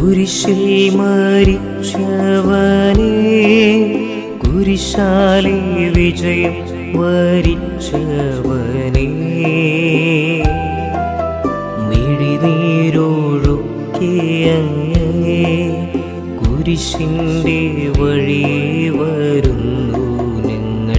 കുരിശിൽ മരിച്ചവനെ കുരിശാലെ വിജയം വരിച്ചവനെ മിഴിനീരൊഴുക്കിയങ്ങേ കുരിശിൻ്റെ വഴി വരുന്നു ഞങ്ങൾ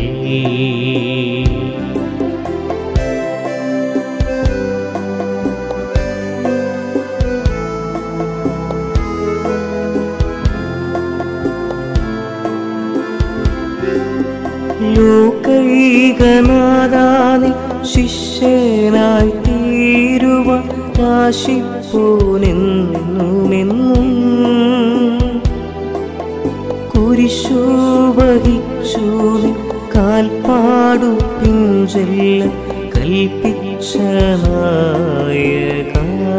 ലോകൈകനാഥാനി ശിഷ്യനായി തീരുവാൻ ആശിപ്പോനെന്നുമെന്നും കുരിശു വഹിച്ചു നിൻ കാൽപ്പാടു പിഞ്ചെല്ല കൽപ്പിച്ച നായക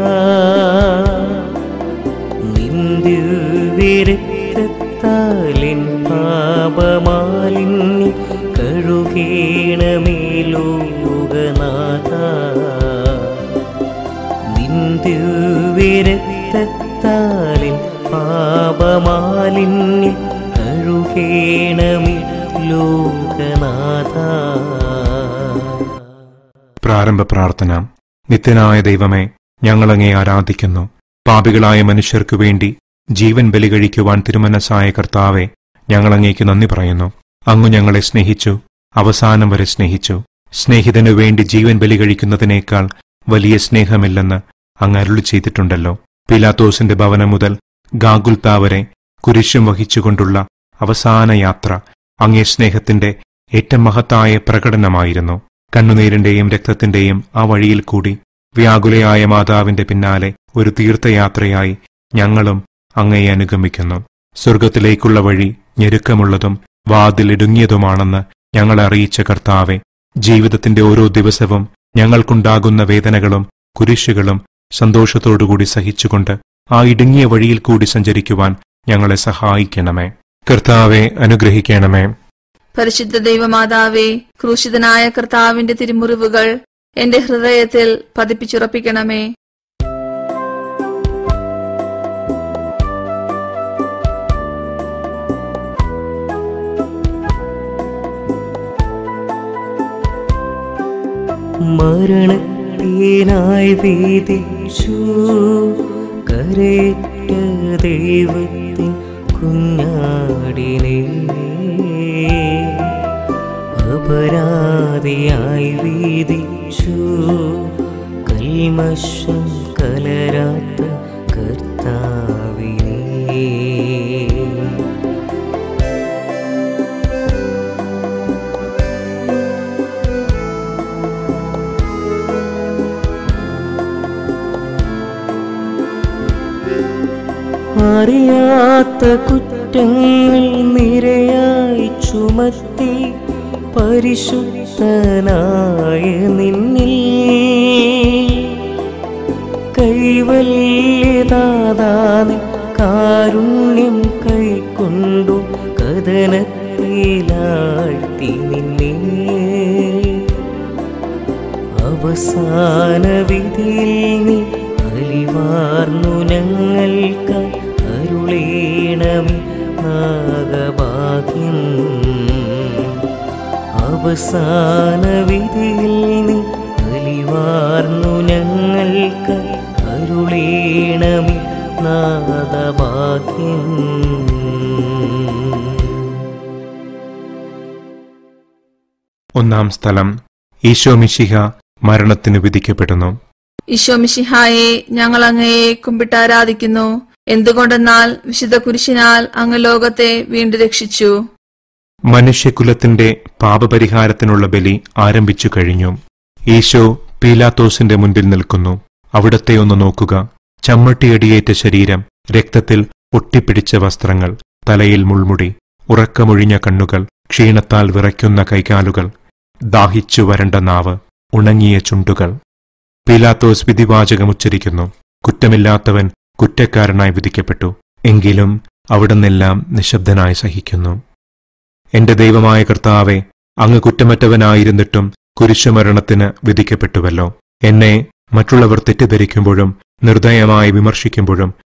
നിന്റെ വിരക്തത്താലിൻ പാപമാലിന്നി കഴുകേണമേ ലോകനാഥ നിന്റെ വിരക്തത്താലിൻ പാപമാലിന്നി കഴുകേണമേ ലോകനാഥ പ്രാരംഭ പ്രാർത്ഥന നിത്യനായ ദൈവമേ ഞങ്ങളങ്ങേ ആരാധിക്കുന്നു പാപികളായ മനുഷ്യർക്കു വേണ്ടി ജീവൻ ബലി കഴിക്കുവാൻ തിരുമനസ്സായ കർത്താവെ ഞങ്ങളങ്ങേക്ക് നന്ദി പറയുന്നു അങ്ങു ഞങ്ങളെ സ്നേഹിച്ചു അവസാനം വരെ സ്നേഹിച്ചു സ്നേഹിതനു വേണ്ടി ജീവൻ ബലി കഴിക്കുന്നതിനേക്കാൾ വലിയ സ്നേഹമില്ലെന്ന് അങ്ങ് അരുളി ചെയ്തിട്ടുണ്ടല്ലോ പിലാത്തോസിന്റെ ഭവനം മുതൽ ഗാഗുൽത്താ വരെ കുരിശും വഹിച്ചുകൊണ്ടുള്ള അവസാന യാത്ര അങ്ങേ സ്നേഹത്തിന്റെ ഏറ്റവും മഹത്തായ പ്രകടനമായിരുന്നു കണ്ണുനീരിന്റെയും രക്തത്തിന്റെയും ആ വഴിയിൽ കൂടി വ്യാകുലയായ മാതാവിന്റെ പിന്നാലെ ഒരു തീർത്ഥയാത്രയായി ഞങ്ങളും അങ്ങയെ അനുഗമിക്കുന്നു സ്വർഗത്തിലേക്കുള്ള വഴി ഞെരുക്കമുള്ളതും വാതിലിടുങ്ങിയതുമാണെന്ന് ഞങ്ങളെ അറിയിച്ച കർത്താവെ ജീവിതത്തിന്റെ ഓരോ ദിവസവും ഞങ്ങൾക്കുണ്ടാകുന്ന വേദനകളും കുരിശുകളും സന്തോഷത്തോടുകൂടി സഹിച്ചുകൊണ്ട് ആ ഇടുങ്ങിയ വഴിയിൽ കൂടി സഞ്ചരിക്കുവാൻ ഞങ്ങളെ സഹായിക്കണമേ കർത്താവെ അനുഗ്രഹിക്കണമേ പരിശുദ്ധ ദൈവമാതാവേ ക്രൂശിതനായ കർത്താവിന്റെ തിരുമുറിവുകൾ എന്റെ ഹൃദയത്തിൽ പതിപ്പിച്ചുറപ്പിക്കണമേ മരണത്തിനായി വീതിച്ചു കരേറ്റ ദൈവത്തിൻ കുഞ്ഞാടിനെ അപരാധിയായി വീതിച്ചു കൽമഷം കലരാത്ത കർത്താവിനെ അറിയാത്ത കുറ്റങ്ങൾ നിരയായി ചുമത്തി പരിശുദ്ധനായ നിന്നിൽ കൈവല്യദാതാനി കാരുണ്യം കൈക്കൊണ്ടു കഥനത്തിലാഴ്ത്തി നിന്നെ അവസാന വിധിയിൽ നീ അലിവാർന്നു ഞങ്ങൾക്ക് അരുളേണമേ നാഗഭാഗ്യം അവസാന വിധിയിൽ നീ അലിവാർന്നു ഞങ്ങൾക്ക് അരുളേണമേ നാദഭാഗ്യം ഒന്നാം സ്ഥലം ഈശോ മിശിഹ മരണത്തിന് വിധിക്കപ്പെടുന്നു ഈശോമിഷിഹായെ ഞങ്ങൾ അങ്ങയെ കുമ്പിട്ടാരാധിക്കുന്നു എന്തുകൊണ്ടെന്നാൽ വിശുദ്ധ കുരിശിനാൽ അങ്ങ് ലോകത്തെ വീണ്ടും രക്ഷിച്ചു മനുഷ്യകുലത്തിന്റെ പാപപരിഹാരത്തിനുള്ള ബലി ആരംഭിച്ചു കഴിഞ്ഞു ഈശോ പീലാത്തോസിന്റെ മുൻപിൽ നിൽക്കുന്നു അവിടത്തെ ഒന്ന് നോക്കുക ചമ്മട്ടിയടിയേറ്റ ശരീരം രക്തത്തിൽ ഒട്ടിപ്പിടിച്ച വസ്ത്രങ്ങൾ തലയിൽ മുൾമുടി ഉറക്കമൊഴിഞ്ഞ കണ്ണുകൾ ക്ഷീണത്താൽ വിറയ്ക്കുന്ന കൈകാലുകൾ ദാഹിച്ചു വരണ്ട നാവ് ഉണങ്ങിയ ചുണ്ടുകൾ പീലാത്തോസ് വിധിവാചകമുച്ചരിക്കുന്നു കുറ്റമില്ലാത്തവൻ കുറ്റക്കാരനായി വിധിക്കപ്പെട്ടു എങ്കിലും അവിടുന്നെല്ലാം നിശബ്ദനായി സഹിക്കുന്നു എന്റെ ദൈവമായ കർത്താവെ അങ്ങ് കുറ്റമറ്റവനായിരുന്നിട്ടും കുരിശുമരണത്തിന് വിധിക്കപ്പെട്ടുവല്ലോ എന്നെ മറ്റുള്ളവർ തെറ്റിദ്ധരിക്കുമ്പോഴും നിർദ്ദയമായി വിമർശിക്കുമ്പോഴും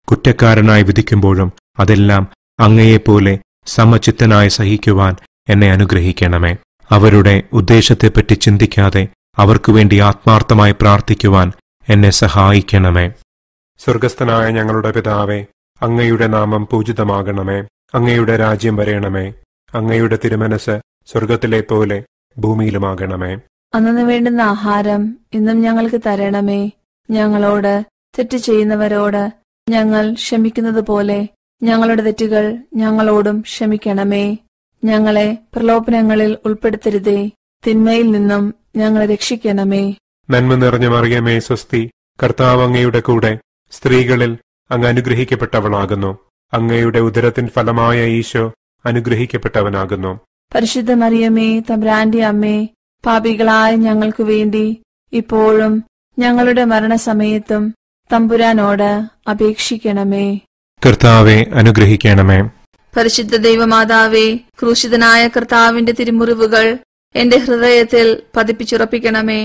കുറ്റക്കാരനായി വിധിക്കുമ്പോഴും അതെല്ലാം അങ്ങയെപ്പോലെ സമചിത്തനായി സഹിക്കുവാൻ എന്നെ അനുഗ്രഹിക്കണമേ അവരുടെ ഉദ്ദേശത്തെപ്പറ്റി ചിന്തിക്കാതെ അവർക്കു വേണ്ടി ആത്മാർത്ഥമായി പ്രാർത്ഥിക്കുവാൻ എന്നെ സഹായിക്കണമേ സ്വർഗസ്ഥനായ ഞങ്ങളുടെ പിതാവേ അങ്ങയുടെ നാമം പൂജിതമാകണമേ അങ്ങയുടെ രാജ്യം വരയണമേ അങ്ങയുടെ തിരുമനസ് സ്വർഗത്തിലെ പോലെ ഭൂമിയിലുമാകണമേ അന്നു വേണ്ടുന്ന ആഹാരം ഇന്നും ഞങ്ങൾക്ക് തരണമേ ഞങ്ങളോട് തെറ്റ് ചെയ്യുന്നവരോട് ഞങ്ങൾ ക്ഷമിക്കുന്നത് പോലെ ഞങ്ങളുടെ തെറ്റുകൾ ഞങ്ങളോടും ക്ഷമിക്കണമേ ഞങ്ങളെ പ്രലോഭനങ്ങളിൽ ഉൾപ്പെടുത്തരുതേ തിന്മയിൽ നിന്നും ഞങ്ങളെ രക്ഷിക്കണമേ നന്മ നിറഞ്ഞ മറിയമേ സ്വസ്തി കർത്താവ് അങ്ങയുടെ കൂടെ സ്ത്രീകളിൽ അങ്ങ് അനുഗ്രഹിക്കപ്പെട്ടവളാകുന്നു അങ്ങയുടെ ഉദരത്തിൻ ഫലമായ ഈശോ അനുഗ്രഹിക്കപ്പെട്ടവനാകുന്നു പരിശുദ്ധ മറിയമേ തമ്പ്രാന്റെ അമ്മേ പാപികളായ ഞങ്ങൾക്കു വേണ്ടി ഇപ്പോഴും ഞങ്ങളുടെ മരണസമയത്തും തമ്പുരാനോട് അപേക്ഷിക്കണമേ കർത്താവെ അനുഗ്രഹിക്കണമേ പരിശുദ്ധ ദൈവമാതാവേ ക്രൂശിതനായ കർത്താവിന്റെ തിരുമുറിവുകൾ എന്റെ ഹൃദയത്തിൽ പതിപ്പിച്ചുറപ്പിക്കണമേ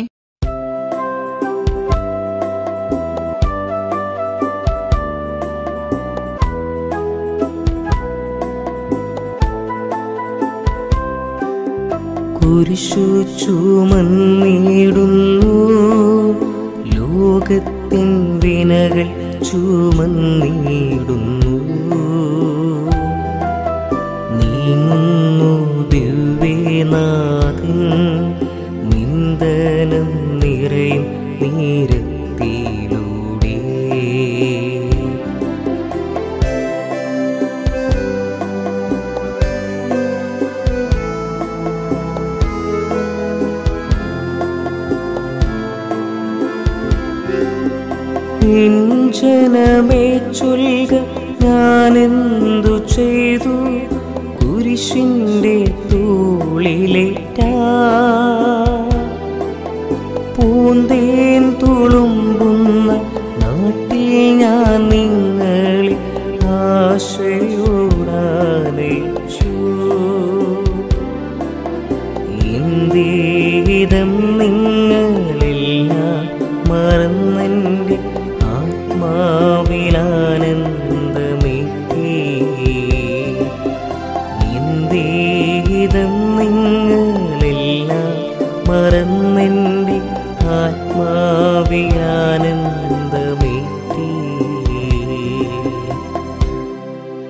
കുരിശു ചുമന്നിടുന്നു ലോകത്തിൻ വിനകൾ ചുമന്നിടുന്നു നീങ്ങുന്നു ദിവ്യനാഥൻ നിന്ദനം നിറയും നീരത്തിലൂടെ ജനമേ ചൊൽക ഞാനെന്തു ചെയ്തു കുരിശിൻ്റെ തൂളിലേറ്റ പൂന്തേൻ തുളുമ്പുന്ന നാട്ടിൽ ഞാൻ നിങ്ങളെ ആശയോടാനയിച്ചു ഇന്ത്യതം നിങ്ങളെല്ലാം മറന്നെൻ്റെ ആത്മാവിലാനന്ദമേറ്റി ഇന്ത്യതം നിങ്ങളെല്ലാം മറന്നെൻ്റെ ആത്മാവിലാനന്ദമേറ്റി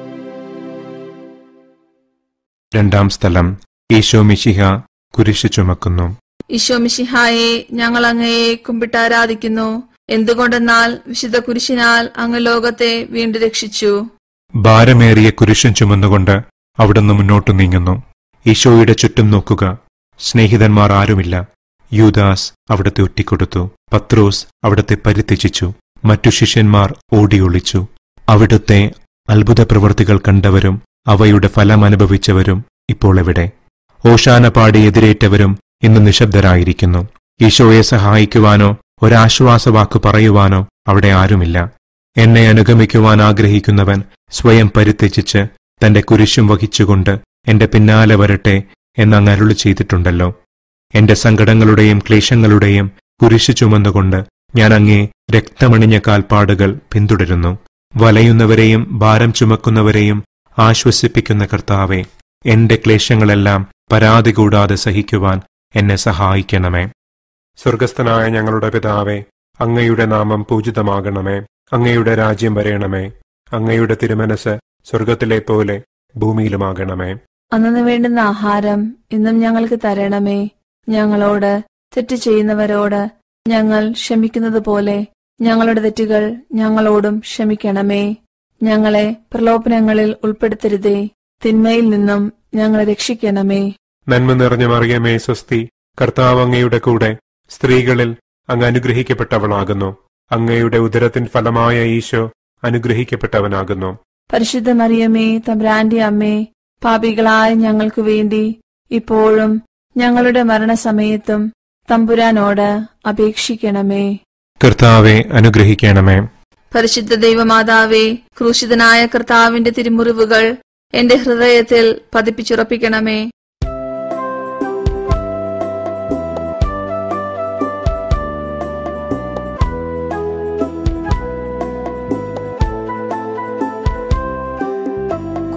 രണ്ടാം സ്ഥലം ഈശോ മിശിഹ കുരിശ് ചുമക്കുന്നു ഈശോ മിശിഹായെ ഞങ്ങൾ അങ്ങയെ കുമ്പിട്ടാരാധിക്കുന്നു എന്തുകൊണ്ടെന്നാൽ വിശുദ്ധ കുരിശിനാൽ അങ്ങ് ലോകത്തെ വീണ്ടും രക്ഷിച്ചു ഭാരമേറിയ കുരിശും ചുമന്നുകൊണ്ട് അവിടുന്ന് മുന്നോട്ടു നീങ്ങുന്നു ഈശോയുടെ ചുറ്റും നോക്കുക സ്നേഹിതന്മാർ ആരുമില്ല യൂദാസ് അവിടത്തെ ഒറ്റിക്കൊടുത്തു പത്രോസ് അവിടത്തെ പരിത്യജിച്ചു മറ്റു ശിഷ്യന്മാർ ഓടിയൊളിച്ചു അവിടുത്തെ അത്ഭുത പ്രവൃത്തികൾ കണ്ടവരും അവയുടെ ഫലം അനുഭവിച്ചവരും ഇപ്പോൾ എവിടെ ഓശാന പാടി എതിരേറ്റവരും ഇന്ന് നിശബ്ദരായിരിക്കുന്നു ഈശോയെ സഹായിക്കുവാനോ ഒരാശ്വാസവാക്ക് പറയുവാനോ അവിടെ ആരുമില്ല എന്നെ അനുഗമിക്കുവാൻ ആഗ്രഹിക്കുന്നവൻ സ്വയം പരിത്യജിച്ച് തന്റെ കുരിശും വഹിച്ചുകൊണ്ട് എന്റെ പിന്നാലെ വരട്ടെ എന്നങ്ങ് അരുളി ചെയ്തിട്ടുണ്ടല്ലോ എന്റെ സങ്കടങ്ങളുടെയും ക്ലേശങ്ങളുടെയും കുരിശ് ചുമന്നുകൊണ്ട് ഞാൻ അങ്ങേ രക്തമണിഞ്ഞ കാൽപ്പാടുകൾ പിന്തുടരുന്നു വലയുന്നവരെയും ഭാരം ചുമക്കുന്നവരെയും ആശ്വസിപ്പിക്കുന്ന കർത്താവെ എന്റെ ക്ലേശങ്ങളെല്ലാം പരാതി കൂടാതെ സഹിക്കുവാൻ എന്നെ സഹായിക്കണമേ സ്വർഗസ്ഥനായ ഞങ്ങളുടെ പിതാവേ അങ്ങയുടെ നാമം പൂജിതമാകണമേ അങ്ങയുടെ രാജ്യം വരയണമേ അങ്ങയുടെ തിരുമനസ് സ്വർഗത്തിലെ പോലെ ഭൂമിയിലുമാകണമേ അന്നു വേണ്ടുന്ന ആഹാരം ഇന്നും ഞങ്ങൾക്ക് തരണമേ ഞങ്ങളോട് തെറ്റ് ചെയ്യുന്നവരോട് ഞങ്ങൾ ക്ഷമിക്കുന്നത് പോലെ ഞങ്ങളുടെ തെറ്റുകൾ ഞങ്ങളോടും ക്ഷമിക്കണമേ ഞങ്ങളെ പ്രലോഭനങ്ങളിൽ ഉൾപ്പെടുത്തരുതേ തിന്മയിൽ നിന്നും ഞങ്ങളെ രക്ഷിക്കണമേ നന്മ നിറഞ്ഞ മറിയമേ സ്വസ്തി കർത്താവ് അങ്ങയുടെ കൂടെ സ്ത്രീകളിൽ അങ്ങ് അനുഗ്രഹിക്കപ്പെട്ടവളാകുന്നു അങ്ങയുടെ ഉദരത്തിൻ ഫലമായ ഈശോ അനുഗ്രഹിക്കപ്പെട്ടവനാകുന്നു പരിശുദ്ധ മറിയമേ തമ്പ്രാന്റെ അമ്മേ പാപികളായ ഞങ്ങൾക്കു വേണ്ടി ഇപ്പോഴും ഞങ്ങളുടെ മരണസമയത്തും തമ്പുരാനോട് അപേക്ഷിക്കണമേ കർത്താവെ അനുഗ്രഹിക്കണമേ പരിശുദ്ധ ദൈവമാതാവേ ക്രൂശിതനായ കർത്താവിന്റെ തിരുമുറിവുകൾ എന്റെ ഹൃദയത്തിൽ പതിപ്പിച്ചുറപ്പിക്കണമേ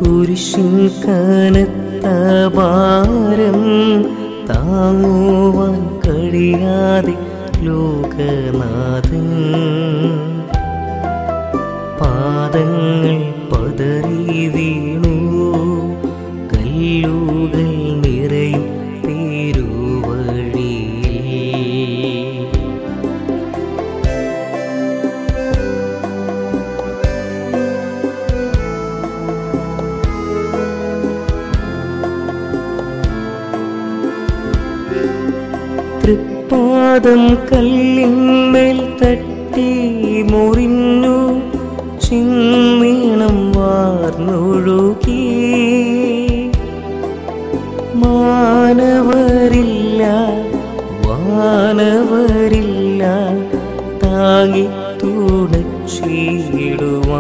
കുരിശിൻ കനത്ത ഭാരം താങ്ങുവാൻ കഴിയാതെ ലോകനാഥൻ പാദങ്ങൾ പതറി വീണു കല്ലുകൾ നിറയും പേരുവഴിയിൽ തൃപ്പാദം കല്ലിന്മേൽ തട്ടി മുറിഞ്ഞു ചിന്നീണം വാർന്നൊഴുകി മാനവരില്ല വാനവരില്ല താങ്ങി തുണച്ചിടുവാ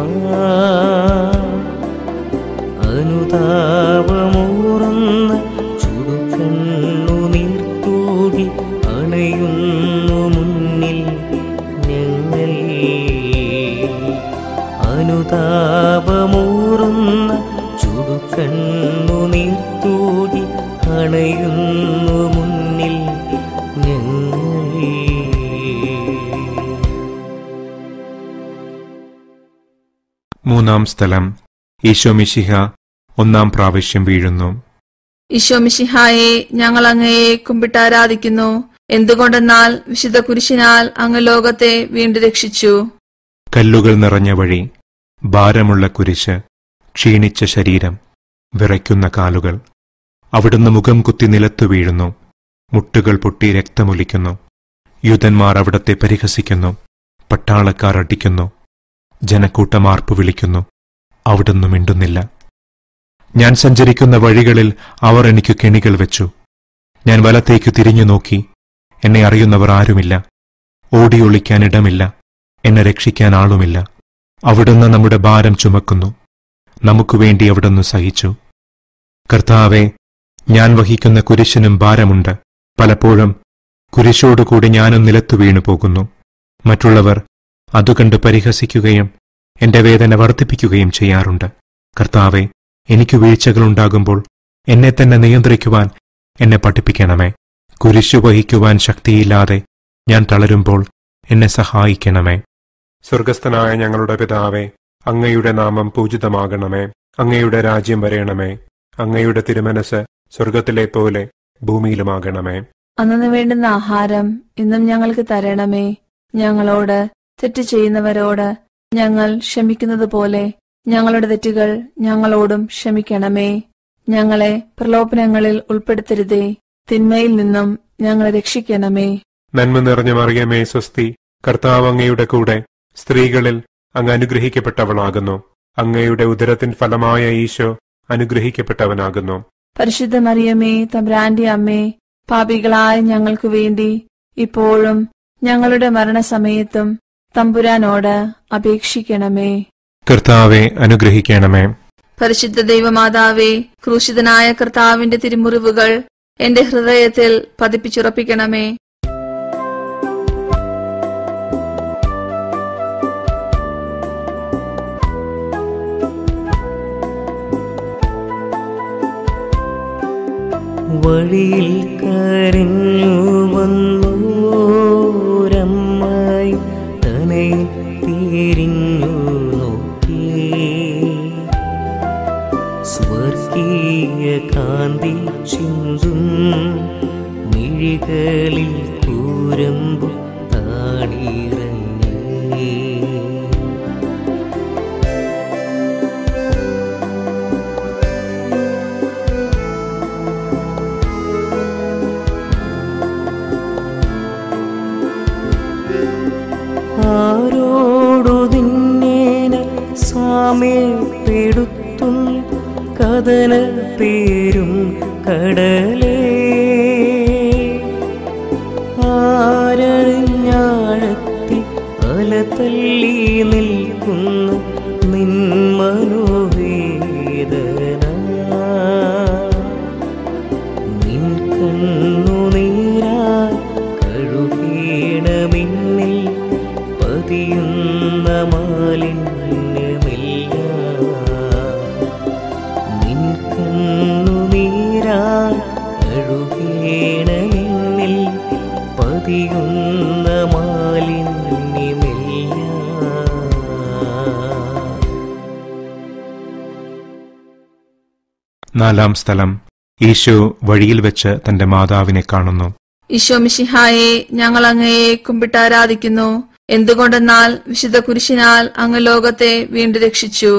അനുതാപമൂറുന്ന ചുടുകണ്ണു നീർത്തൂകി അണയുന്നു മുന്നിൽ ഞങ്ങൾ അനുതാപമൂറുന്ന ചുടുകണ്ണു നീർത്തൂകി അണയുന്നു മുന്നിൽ ഞങ്ങൾ മൂന്നാം സ്ഥലം ഈശോ മിശിഹ ഒന്നാം പ്രാവശ്യം വീഴുന്നു ഈശോമിഷിഹായെ ഞങ്ങൾ അങ്ങയെ കുമ്പിട്ടാരാധിക്കുന്നു എന്തുകൊണ്ടെന്നാൽ വിശുദ്ധ കുരിശിനാൽ അങ്ങ് ലോകത്തെ വീണ്ടും രക്ഷിച്ചു കല്ലുകൾ നിറഞ്ഞ വഴി ഭാരമുള്ള കുരിശ് ക്ഷീണിച്ച ശരീരം വിറയ്ക്കുന്ന കാലുകൾ അവിടുന്ന് മുഖം കുത്തി നിലത്തു വീഴുന്നു മുട്ടുകൾ പൊട്ടി രക്തമൊലിക്കുന്നു യൂതന്മാർ അവിടത്തെ പരിഹസിക്കുന്നു പട്ടാളക്കാർ അടിക്കുന്നു ജനക്കൂട്ടം ആർപ്പു വിളിക്കുന്നു അവിടുന്ന് മിണ്ടുന്നില്ല ഞാൻ സഞ്ചരിക്കുന്ന വഴികളിൽ അവർ എനിക്ക് കെണികൾ വെച്ചു ഞാൻ വലത്തേക്ക് തിരിഞ്ഞു നോക്കി എന്നെ അറിയുന്നവർ ആരുമില്ല ഓടിയൊളിക്കാൻ ഇടമില്ല എന്നെ രക്ഷിക്കാൻ ആളുമില്ല അവിടുന്ന് നമ്മുടെ ഭാരം ചുമക്കുന്നു നമുക്കു വേണ്ടി അവിടുന്ന് സഹിച്ചു കർത്താവെ ഞാൻ വഹിക്കുന്ന കുരിശിനും ഭാരമുണ്ട് പലപ്പോഴും കുരിശോടുകൂടി ഞാനും നിലത്തു വീണു പോകുന്നു മറ്റുള്ളവർ അതുകണ്ട് പരിഹസിക്കുകയും എന്റെ വേദന വർദ്ധിപ്പിക്കുകയും ചെയ്യാറുണ്ട് കർത്താവെ എനിക്ക് വീഴ്ചകളുണ്ടാകുമ്പോൾ എന്നെ തന്നെ നിയന്ത്രിക്കുവാൻ എന്നെ പഠിപ്പിക്കണമേ കുരിശു വഹിക്കുവാൻ ശക്തിയില്ലാതെ ഞാൻ തളരുമ്പോൾ എന്നെ സഹായിക്കണമേ സ്വർഗസ്ഥനായ ഞങ്ങളുടെ പിതാവേ അങ്ങയുടെ നാമം പൂജിതമാകണമേ അങ്ങയുടെ രാജ്യം വരയണമേ അങ്ങയുടെ തിരുമനസ് സ്വർഗത്തിലെ പോലെ ഭൂമിയിലുമാകണമേ അന്നു വേണ്ടുന്ന ആഹാരം ഇന്നും ഞങ്ങൾക്ക് തരണമേ ഞങ്ങളോട് തെറ്റ് ചെയ്യുന്നവരോട് ഞങ്ങൾ ക്ഷമിക്കുന്നത് പോലെ ഞങ്ങളുടെ തെറ്റുകൾ ഞങ്ങളോടും ക്ഷമിക്കണമേ ഞങ്ങളെ പ്രലോഭനങ്ങളിൽ ഉൾപ്പെടുത്തരുതേ തിന്മയിൽ നിന്നും ഞങ്ങളെ രക്ഷിക്കണമേ നന്മ നിറഞ്ഞ മറിയമേ സ്വസ്തി കർത്താവ് അങ്ങയുടെ കൂടെ സ്ത്രീകളിൽ അങ്ങ് അനുഗ്രഹിക്കപ്പെട്ടവളാകുന്നു അങ്ങയുടെ ഉദരത്തിൻ ഫലമായ ഈശോ അനുഗ്രഹിക്കപ്പെട്ടവനാകുന്നു പരിശുദ്ധ മറിയമേ തമ്പ്രാന്റെ അമ്മേ പാപികളായ ഞങ്ങൾക്ക് വേണ്ടി ഇപ്പോഴും ഞങ്ങളുടെ മരണസമയത്തും തമ്പുരാനോട് അപേക്ഷിക്കണമേ കർത്താവെ അനുഗ്രഹിക്കണമേ പരിശുദ്ധ ദൈവമാതാവേ ക്രൂശിതനായ കർത്താവിന്റെ തിരുമുറിവുകൾ എന്റെ ഹൃദയത്തിൽ പതിപ്പിച്ചുറപ്പിക്കണമേ വഴിയിൽ കരഞ്ഞു വന്നോരമ്മായി തനയിൽ തിരിഞ്ഞു നോക്കി സ്വർഗീയ കാന്തി ചിന്തും മിഴികളിൽ കൂരമ്പു താടിറങ്ങി ആരോടു നിന്നേന സാമ്യപ്പെടുത്തും കഥന പേരും കടലേ ആരഴിഞ്ഞാഴത്തിൽ അല തള്ളി നിൽക്കുന്ന നിൻ മനോവേദന നിൻ കണ്ണുനീരാൽ കഴുകീണമിന്നിൽ പതിയുന്ന മാലിന്യമില്ല കത്തിയുന്ന മാലിന്യമില്ല നാലാം സ്ഥലം ഈശോ വഴിയിൽ വെച്ച് തന്റെ മാതാവിനെ കാണുന്നു ഈശോ മിശിഹായെ ഞങ്ങൾ അങ്ങയെ കുമ്പിട്ട് ആരാധിക്കുന്നു എന്തുകൊണ്ടെന്നാൽ വിശുദ്ധ കുരിശിനാൽ അങ്ങ് ലോകത്തെ വീണ്ടും രക്ഷിച്ചു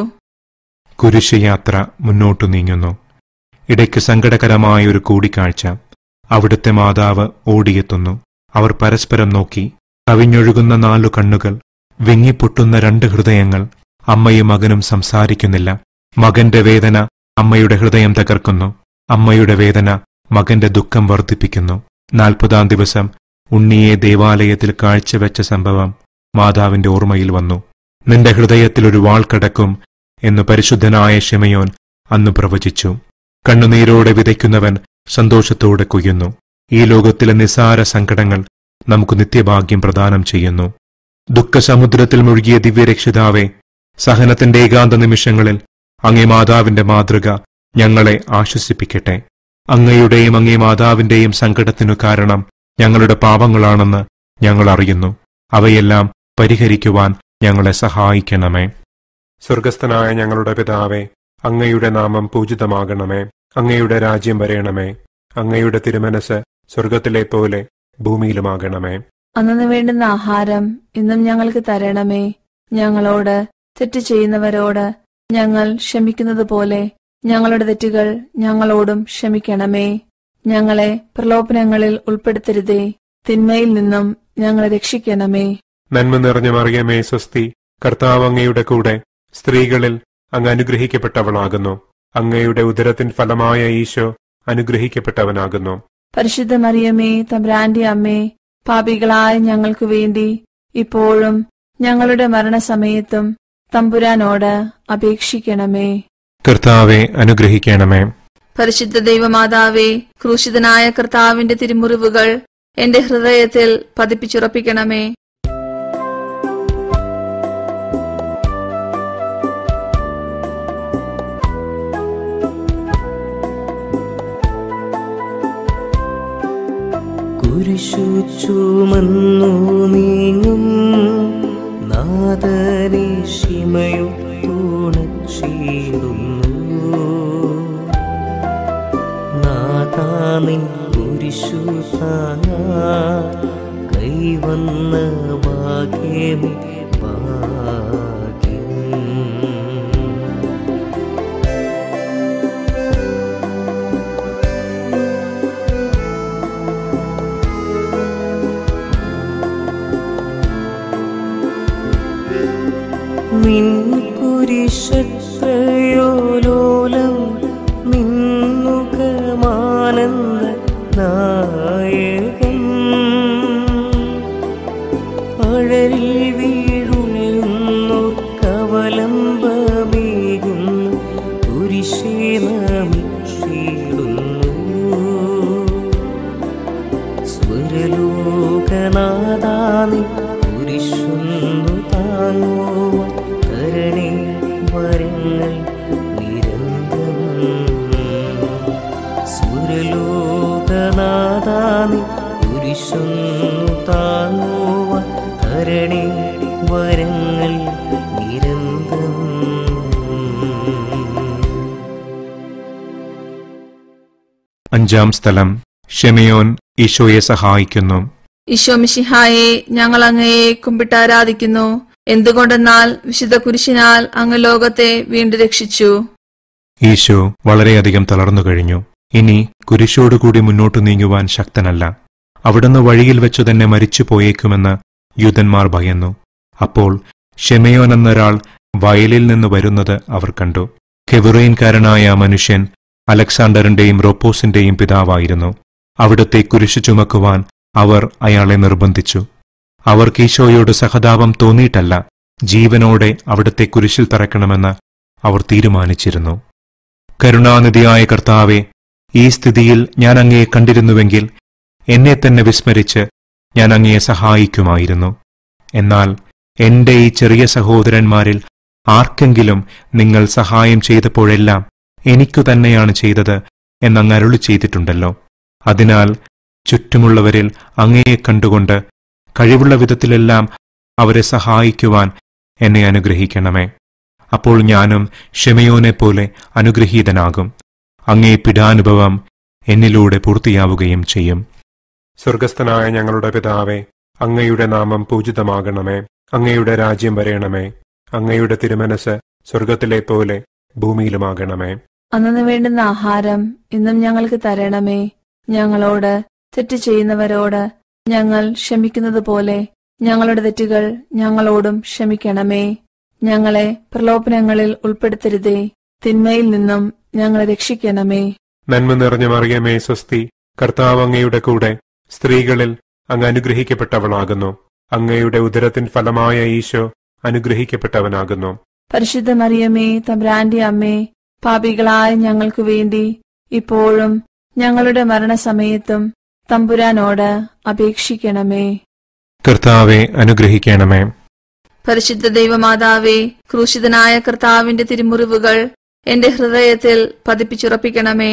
കുരിശ് യാത്ര മുന്നോട്ടു നീങ്ങുന്നു ഇടയ്ക്ക് സങ്കടകരമായ ഒരു കൂടിക്കാഴ്ച അവിടുത്തെ മാതാവ് ഓടിയെത്തുന്നു അവർ പരസ്പരം നോക്കി കവിഞ്ഞൊഴുകുന്ന നാലു കണ്ണുകൾ വിങ്ങിപ്പൊട്ടുന്ന രണ്ട് ഹൃദയങ്ങൾ അമ്മയും മകനും സംസാരിക്കുന്നില്ല മകന്റെ വേദന അമ്മയുടെ ഹൃദയം തകർക്കുന്നു അമ്മയുടെ വേദന മകന്റെ ദുഃഖം വർദ്ധിപ്പിക്കുന്നു നാൽപ്പതാം ദിവസം ഉണ്ണിയെ ദേവാലയത്തിൽ കാഴ്ചവെച്ച സംഭവം മാതാവിന്റെ ഓർമ്മയിൽ വന്നു നിന്റെ ഹൃദയത്തിൽ ഒരു വാൾ കടക്കും എന്നു പരിശുദ്ധനായ ഷെമയോൻ അന്ന് പ്രവചിച്ചു കണ്ണുനീരോടെ വിതയ്ക്കുന്നവൻ സന്തോഷത്തോടെ കൊയ്യുന്നു ഈ ലോകത്തിലെ നിസാര സങ്കടങ്ങൾ നമുക്ക് നിത്യഭാഗ്യം പ്രദാനം ചെയ്യുന്നു ദുഃഖസമുദ്രത്തിൽ മുഴുകിയ ദിവ്യരക്ഷിതാവെ സഹനത്തിന്റെ ഏകാന്ത നിമിഷങ്ങളിൽ അങ്ങേ മാതാവിന്റെ മാതൃക ഞങ്ങളെ ആശ്വസിപ്പിക്കട്ടെ അങ്ങയുടെയും അങ്ങേ മാതാവിന്റെയും സങ്കടത്തിനു കാരണം ഞങ്ങളുടെ പാപങ്ങളാണെന്ന് ഞങ്ങൾ അറിയുന്നു അവയെല്ലാം പരിഹരിക്കുവാൻ ഞങ്ങളെ സഹായിക്കണമേ സ്വർഗസ്ഥനായ ഞങ്ങളുടെ പിതാവേ അങ്ങയുടെ നാമം പൂജിതമാകണമേ അങ്ങയുടെ രാജ്യം വരയണമേ അങ്ങയുടെ തിരുമനസ് സ്വർഗത്തിലെ പോലെ ഭൂമിയിലുമാകണമേ അന്നു വേണ്ടുന്ന ആഹാരം ഇന്നും ഞങ്ങൾക്ക് തരണമേ ഞങ്ങളോട് തെറ്റ് ചെയ്യുന്നവരോട് ഞങ്ങൾ ക്ഷമിക്കുന്നത് പോലെ ഞങ്ങളുടെ തെറ്റുകൾ ഞങ്ങളോടും ക്ഷമിക്കണമേ ഞങ്ങളെ പ്രലോഭനങ്ങളിൽ ഉൾപ്പെടുത്തരുതേ തിന്മയിൽ നിന്നും ഞങ്ങളെ രക്ഷിക്കണമേ നന്മ നിറഞ്ഞ മറിയമേ സ്വസ്തി കർത്താവ് അങ്ങയുടെ കൂടെ സ്ത്രീകളിൽ അങ്ങ് അനുഗ്രഹിക്കപ്പെട്ടവളാകുന്നു അങ്ങയുടെ ഉദരത്തിൻ ഫലമായ ഈശോ അനുഗ്രഹിക്കപ്പെട്ടവനാകുന്നു പരിശുദ്ധ മറിയമേ തമ്പ്രാന്റെ അമ്മേ പാപികളായ ഞങ്ങൾക്ക് വേണ്ടി ഇപ്പോഴും ഞങ്ങളുടെ മരണസമയത്തും തമ്പുരാനോട് അപേക്ഷിക്കണമേ കർത്താവെ അനുഗ്രഹിക്കണമേ പരിശുദ്ധ ദൈവമാതാവേ ക്രൂശിതനായ കർത്താവിന്റെ തിരുമുറിവുകൾ എന്റെ ഹൃദയത്തിൽ പതിപ്പിച്ചുറപ്പിക്കണമേ കുരിശു ചുമന്നു നീങ്ങും നാദനെ ശിമയോ തുണച്ചിടുന്നു നാദാനിൻ കുരിശു താങ്ങാ കൈവന്ന ഭാഗ്യമേ ഭാഗ്യം നിൻ കുരിശത്രയോലോലം നിന്നുകമാനന്ദ നായകൻ അഴലിൽ വീഴുന്നു കവലംബമേകുന്നു കുരിശേ നമിച്ചിടുന്നു സ്വരലോകനാദാനി കുരിശുന്നു താങ്ങുവ കരണേ വരങ്ങൾ നിരന്തരം സ്വരലോകനാദാനി കുരിശുന്നു താങ്ങുവ കരണേ വരങ്ങൾ നിരന്തരം അഞ്ചാം സ്ഥലം ഷെമയോൻ ഈശോയെ സഹായിക്കുന്നു ഈശോ മിശിഹായെ ഞങ്ങൾ അങ്ങയെ കുമ്പിട്ട് ആരാധിക്കുന്നു എന്തുകൊണ്ടെന്നാൽ വിശുദ്ധ കുരിശിനാൽ അങ്ങ് ലോകത്തെ വീണ്ടും രക്ഷിച്ചു ഈശോ വളരെയധികം തളർന്നു കഴിഞ്ഞു ഇനി കുരിശോടുകൂടി മുന്നോട്ടു നീങ്ങുവാൻ ശക്തനല്ല അവിടുന്ന് വഴിയിൽ വെച്ചു തന്നെ മരിച്ചു പോയേക്കുമെന്ന് യൂതന്മാർ ഭയന്നു അപ്പോൾ ഷെമയോൻ എന്നൊരാൾ വയലിൽ നിന്ന് വരുന്നത് അവർ കണ്ടു കെവുറൈൻകാരനായ ആ മനുഷ്യൻ അലക്സാണ്ടറിന്റെയും റോപ്പോസിന്റെയും പിതാവായിരുന്നു അവിടുത്തെ കുരിശു ചുമക്കുവാൻ അവർ അയാളെ നിർബന്ധിച്ചു അവർക്ക് ഈശോയോട് സഹതാപം തോന്നിയിട്ടല്ല ജീവനോടെ അവിടുത്തെ കുരിശിൽ തറക്കണമെന്ന് അവർ തീരുമാനിച്ചിരുന്നു കരുണാനിധിയായ കർത്താവെ ഈ സ്ഥിതിയിൽ ഞാൻ അങ്ങയെ കണ്ടിരുന്നുവെങ്കിൽ എന്നെ തന്നെ വിസ്മരിച്ച് ഞാൻ അങ്ങയെ സഹായിക്കുമായിരുന്നു എന്നാൽ എന്റെ ഈ ചെറിയ സഹോദരന്മാരിൽ ആർക്കെങ്കിലും നിങ്ങൾ സഹായം ചെയ്തപ്പോഴെല്ലാം എനിക്കു തന്നെയാണ് ചെയ്തത് എന്നങ്ങ് അരുളി ചെയ്തിട്ടുണ്ടല്ലോ അതിനാൽ ചുറ്റുമുള്ളവരിൽ അങ്ങയെ കണ്ടുകൊണ്ട് കഴിവുള്ള വിധത്തിലെല്ലാം അവരെ സഹായിക്കുവാൻ എന്നെ അനുഗ്രഹിക്കണമേ അപ്പോൾ ഞാനും ഷെമയോനെ പോലെ അനുഗ്രഹീതനാകും അങ്ങേ പിടാനുഭവം എന്നിലൂടെ പൂർത്തിയാവുകയും ചെയ്യും സ്വർഗസ്ഥനായ ഞങ്ങളുടെ പിതാവേ അങ്ങയുടെ നാമം പൂജിതമാകണമേ അങ്ങയുടെ രാജ്യം വരയണമേ അങ്ങയുടെ തിരുമനസ് സ്വർഗത്തിലെ പോലെ ഭൂമിയിലുമാകണമേ അന്നു വേണ്ടുന്ന ആഹാരം ഇന്നും ഞങ്ങൾക്ക് തരണമേ ഞങ്ങളോട് തെറ്റ് ചെയ്യുന്നവരോട് ഞങ്ങൾ ക്ഷമിക്കുന്നത് പോലെ ഞങ്ങളുടെ തെറ്റുകൾ ഞങ്ങളോടും ക്ഷമിക്കണമേ ഞങ്ങളെ പ്രലോഭനങ്ങളിൽ ഉൾപ്പെടുത്തരുതേ തിന്മയിൽ നിന്നും ഞങ്ങളെ രക്ഷിക്കണമേ നന്മ നിറഞ്ഞ മറിയമേ സ്വസ്തി കർത്താവ് അങ്ങയുടെ കൂടെ സ്ത്രീകളിൽ അങ്ങ് അനുഗ്രഹിക്കപ്പെട്ടവളാകുന്നു അങ്ങയുടെ ഉദരത്തിൻ ഫലമായ ഈശോ അനുഗ്രഹിക്കപ്പെട്ടവനാകുന്നു പരിശുദ്ധ മറിയമേ തമ്പ്രാന്റെ അമ്മേ പാപികളായ ഞങ്ങൾക്കു വേണ്ടി ഇപ്പോഴും ഞങ്ങളുടെ മരണസമയത്തും തമ്പുരാനോട് അപേക്ഷിക്കണമേ കർത്താവെ അനുഗ്രഹിക്കണമേ പരിശുദ്ധ ദൈവമാതാവേ ക്രൂശിതനായ കർത്താവിന്റെ തിരുമുറിവുകൾ എന്റെ ഹൃദയത്തിൽ പതിപ്പിച്ചുറപ്പിക്കണമേ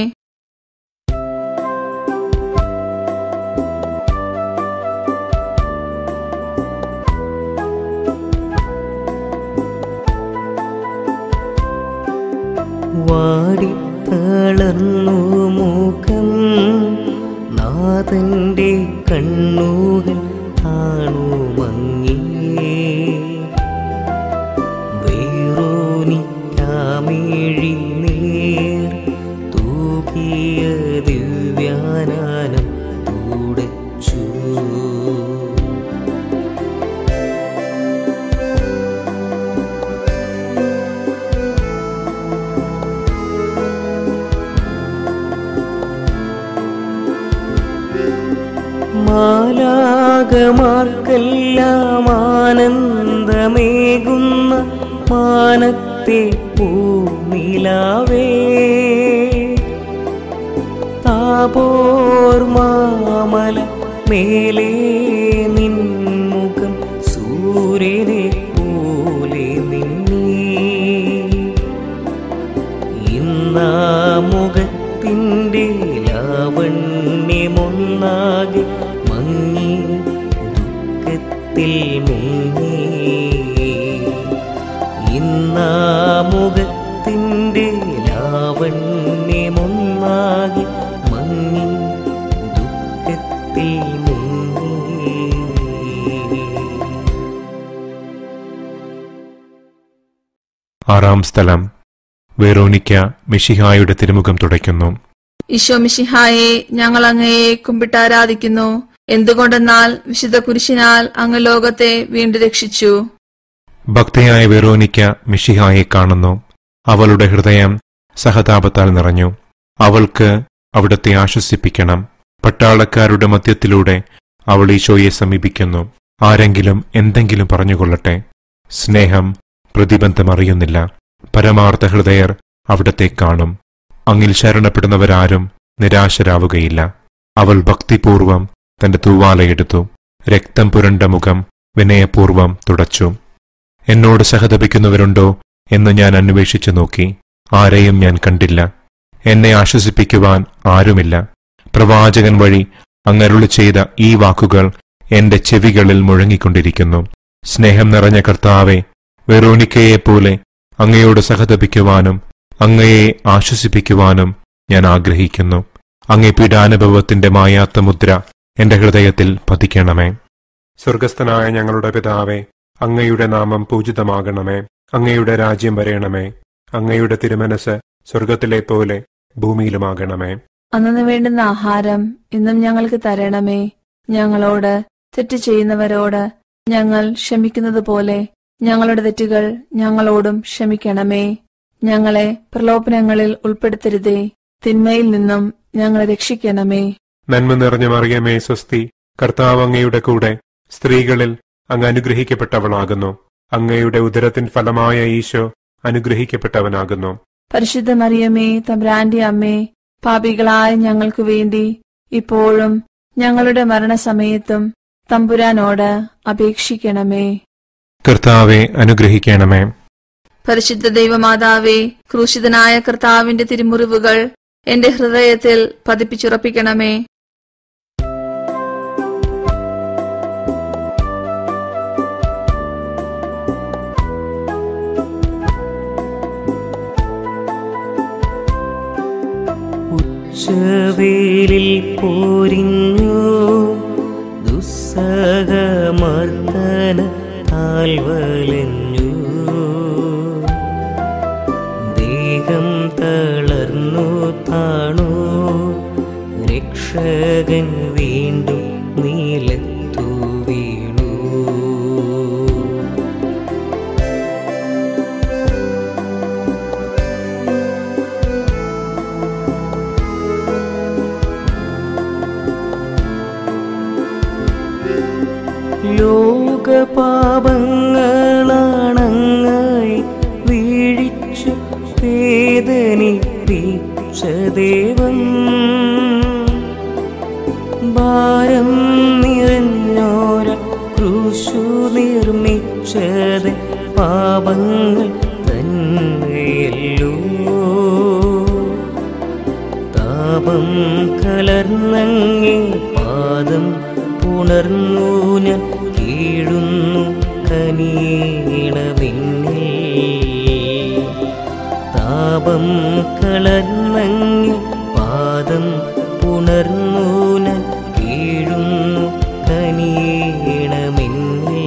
വാടിത്തളർന്നു മുഖം നാഥന്റെ കണ്ണുകൾ കാണു മങ്ങി വേറോനിക്കാമിഴി നേർ തൂക്കിയ ദിവ്യാനാനം തുടച്ചു മാലാകമാർക്കെല്ലാം ആനന്ദമേകുന്ന മാനത്തെ പൂനിലാവേ താപോർ മാമല മേലെ നിൻമുഖം സൂര്യനെ പോലെ നിന്നീ ഇന്നാ മുഖത്തിൻ്റെ ലാവണ്യമൊന്നാകെ മങ്ങി ദുഃഖത്തിൽ മുങ്ങി ഇന്നാ മുഖത്തിൻ്റെ ലാവണ്യമൊന്നാകെ മങ്ങി ദുഃഖത്തിൽ മുങ്ങി ആറാം സ്ഥലം വേറോനിക്ക മിഷിഹായുടെ തിരുമുഖം തുടയ്ക്കുന്നു ഈശോ മിശിഹായെ ഞങ്ങൾ അങ്ങയെ കുമ്പിട്ടാരാധിക്കുന്നു എന്തുകൊണ്ടെന്നാൽ വിശുദ്ധ കുരിശിനാൽ അങ്ങ് ലോകത്തെ വീണ്ടും രക്ഷിച്ചു ഭക്തയായ വെറോനിക്ക മിഷിഹായെ കാണുന്നു അവളുടെ ഹൃദയം സഹതാപത്താൽ നിറഞ്ഞു അവൾക്ക് അവിടത്തെ ആശ്വസിപ്പിക്കണം പട്ടാളക്കാരുടെ മധ്യത്തിലൂടെ അവൾ ഈശോയെ സമീപിക്കുന്നു ആരെങ്കിലും എന്തെങ്കിലും പറഞ്ഞുകൊള്ളട്ടെ സ്നേഹം പ്രതിബന്ധമറിയുന്നില്ല പരമാർത്ഥ ഹൃദയർ അവിടത്തെ കാണും അങ്ങിൽ ശരണപ്പെടുന്നവരാരും നിരാശരാവുകയില്ല അവൾ ഭക്തിപൂർവം തന്റെ തൂവാലയെടുത്തു രക്തം പുരണ്ട മുഖം വിനയപൂർവം തുടച്ചു എന്നോട് സഹതപിക്കുന്നവരുണ്ടോ എന്ന് ഞാൻ അന്വേഷിച്ചു നോക്കി ആരെയും ഞാൻ കണ്ടില്ല എന്നെ ആശ്വസിപ്പിക്കുവാൻ ആരുമില്ല പ്രവാചകൻ വഴി അങ്ങരുളി ചെയ്ത ഈ വാക്കുകൾ എന്റെ ചെവികളിൽ മുഴങ്ങിക്കൊണ്ടിരിക്കുന്നു സ്നേഹം നിറഞ്ഞ കർത്താവെ വെറോനിക്കയെപ്പോലെ അങ്ങയോട് സഹതപിക്കുവാനും അങ്ങയെ ആശ്വസിപ്പിക്കുവാനും ഞാൻ ആഗ്രഹിക്കുന്നു അങ്ങേ പീഡാനുഭവത്തിന്റെ മായാത്ത മുദ്ര എന്റെ ഹൃദയത്തിൽ പതിക്കണമേ സ്വർഗസ്ഥനായ ഞങ്ങളുടെ പിതാവേ അങ്ങയുടെ നാമം പൂജിതമാകണമേ അങ്ങയുടെ രാജ്യം വരയണമേ അങ്ങയുടെ തിരുമനസ് സ്വർഗത്തിലെ പോലെ ഭൂമിയിലുമാകണമേ അന്നു വേണ്ടുന്ന ആഹാരം ഇന്നും ഞങ്ങൾക്ക് തരണമേ ഞങ്ങളോട് തെറ്റ് ചെയ്യുന്നവരോട് ഞങ്ങൾ ക്ഷമിക്കുന്നത് പോലെ ഞങ്ങളുടെ തെറ്റുകൾ ഞങ്ങളോടും ക്ഷമിക്കണമേ ഞങ്ങളെ പ്രലോഭനങ്ങളിൽ ഉൾപ്പെടുത്തരുതേ തിന്മയിൽ നിന്നും ഞങ്ങളെ രക്ഷിക്കണമേ നന്മ നിറഞ്ഞ മറിയമേ സ്വസ്തി കർത്താവ് അങ്ങയുടെ കൂടെ സ്ത്രീകളിൽ അങ്ങ് അനുഗ്രഹിക്കപ്പെട്ടവളാകുന്നു അങ്ങയുടെ ഉദരത്തിൻ ഫലമായ ഈശോ അനുഗ്രഹിക്കപ്പെട്ടവനാകുന്നു പരിശുദ്ധ മറിയമേ തമ്പ്രാന്റെ അമ്മേ പാപികളായ ഞങ്ങൾക്കു വേണ്ടി ഇപ്പോഴും ഞങ്ങളുടെ മരണസമയത്തും തമ്പുരാനോട് അപേക്ഷിക്കണമേ കർത്താവെ അനുഗ്രഹിക്കണമേ പരിശുദ്ധ ദൈവമാതാവേ ക്രൂശിതനായ കർത്താവിന്റെ തിരുമുറിവുകൾ എന്റെ ഹൃദയത്തിൽ പതിപ്പിച്ചുറപ്പിക്കണമേ ഉച്ചവേലിൽ പോരിഞ്ഞു ദുസ്സഹമർദ്ദന താൽവലഞ്ഞു ദേഹം തളർന്നു താണു രക്ഷകൻ വീണ്ടും നീലത്തു വീണു ലോകപാപങ്ങളാണങ്ങായി വീഴിച്ചു വേദനിപ്പിച്ച ദേവൻ ഭാരം നിറഞ്ഞോര ക്രൂശു നിർമ്മിച്ചത് പാപങ്ങൾ തന്നെയല്ലോ താപം കലർന്നങ്ങേ പാദം പുണർന്നു ഞാൻ കീഴുന്നു കനീണമിന്നിൽ താപം കളർന്നങ്ങേ പാദം പുണർന്നു ഞാൻ കീഴുന്നു കനീണമിന്നിൽ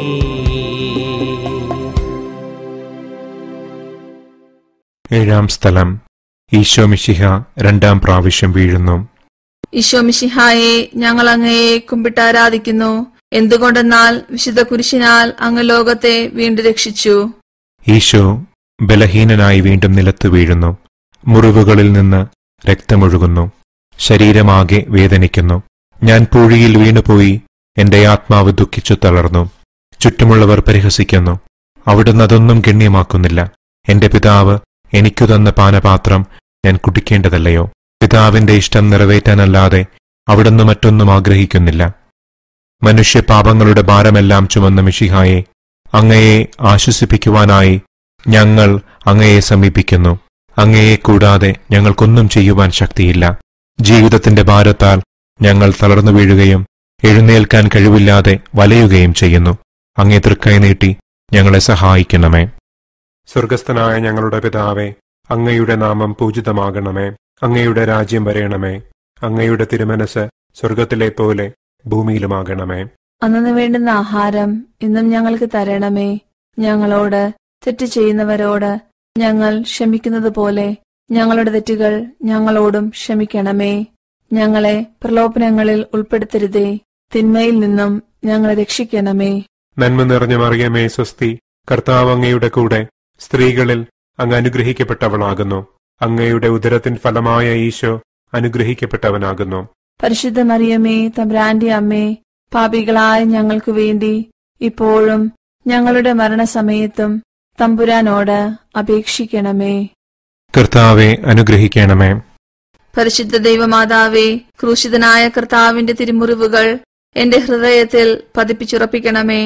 ഏഴാം സ്ഥലം ഈശോ മിശിഹ രണ്ടാം പ്രാവശ്യം വീഴുന്നു ഈശോ മിശിഹായെ ഞങ്ങൾ അങ്ങയെ കുമ്പിട്ടാരാധിക്കുന്നു എന്തുകൊണ്ടെന്നാൽ വിശുദ്ധ കുരിശിനാൽ അങ്ങ് ലോകത്തെ വീണ്ടും രക്ഷിച്ചു ഈശോ ബലഹീനനായി വീണ്ടും നിലത്തു വീഴുന്നു മുറിവുകളിൽ നിന്ന് രക്തമൊഴുകുന്നു ശരീരമാകെ വേദനിക്കുന്നു ഞാൻ പൂഴിയിൽ വീണുപോയി എന്റെ ആത്മാവ് ദുഃഖിച്ചു തളർന്നു ചുറ്റുമുള്ളവർ പരിഹസിക്കുന്നു അവിടുന്ന് അതൊന്നും ഗണ്യമാക്കുന്നില്ല എന്റെ പിതാവ് എനിക്കു തന്ന പാനപാത്രം ഞാൻ കുടിക്കേണ്ടതല്ലയോ പിതാവിന്റെ ഇഷ്ടം നിറവേറ്റാനല്ലാതെ അവിടുന്ന് മറ്റൊന്നും ആഗ്രഹിക്കുന്നില്ല മനുഷ്യ പാപങ്ങളുടെ ഭാരമെല്ലാം ചുമന്ന മിഷിഹായെ അങ്ങയെ ആശ്വസിപ്പിക്കുവാനായി ഞങ്ങൾ അങ്ങയെ സമീപിക്കുന്നു അങ്ങയെ കൂടാതെ ഞങ്ങൾക്കൊന്നും ചെയ്യുവാൻ ശക്തിയില്ല ജീവിതത്തിന്റെ ഭാരത്താൽ ഞങ്ങൾ തളർന്നു വീഴുകയും എഴുന്നേൽക്കാൻ കഴിവില്ലാതെ വലയുകയും ചെയ്യുന്നു അങ്ങേ തൃക്കൈ നീട്ടി ഞങ്ങളെ സഹായിക്കണമേ സ്വർഗസ്ഥനായ ഞങ്ങളുടെ പിതാവേ അങ്ങയുടെ നാമം പൂജിതമാകണമേ അങ്ങയുടെ രാജ്യം വരയണമേ അങ്ങയുടെ തിരുമനസ് സ്വർഗത്തിലെ പോലെ ഭൂമിയിലുമാകണമേ അന്നു വേണ്ടുന്ന ആഹാരം ഇന്നും ഞങ്ങൾക്ക് തരണമേ ഞങ്ങളോട് തെറ്റ് ചെയ്യുന്നവരോട് ഞങ്ങൾ ക്ഷമിക്കുന്നത് പോലെ ഞങ്ങളുടെ തെറ്റുകൾ ഞങ്ങളോടും ക്ഷമിക്കണമേ ഞങ്ങളെ പ്രലോഭനങ്ങളിൽ ഉൾപ്പെടുത്തരുതേ തിന്മയിൽ നിന്നും ഞങ്ങളെ രക്ഷിക്കണമേ നന്മ നിറഞ്ഞ മറിയമേ സ്വസ്തി കർത്താവ് അങ്ങയുടെ കൂടെ സ്ത്രീകളിൽ അങ്ങ് അനുഗ്രഹിക്കപ്പെട്ടവളാകുന്നു അങ്ങയുടെ ഉദരത്തിൻ ഫലമായ ഈശോ അനുഗ്രഹിക്കപ്പെട്ടവനാകുന്നു പരിശുദ്ധ മറിയമേ തമ്പ്രാന്റെ അമ്മേ പാപികളായ ഞങ്ങൾക്കു വേണ്ടി ഇപ്പോഴും ഞങ്ങളുടെ മരണസമയത്തും തമ്പുരാനോട് അപേക്ഷിക്കണമേ കർത്താവെ അനുഗ്രഹിക്കണമേ പരിശുദ്ധ ദൈവമാതാവേ ക്രൂശിതനായ കർത്താവിന്റെ തിരുമുറിവുകൾ എന്റെ ഹൃദയത്തിൽ പതിപ്പിച്ചുറപ്പിക്കണമേ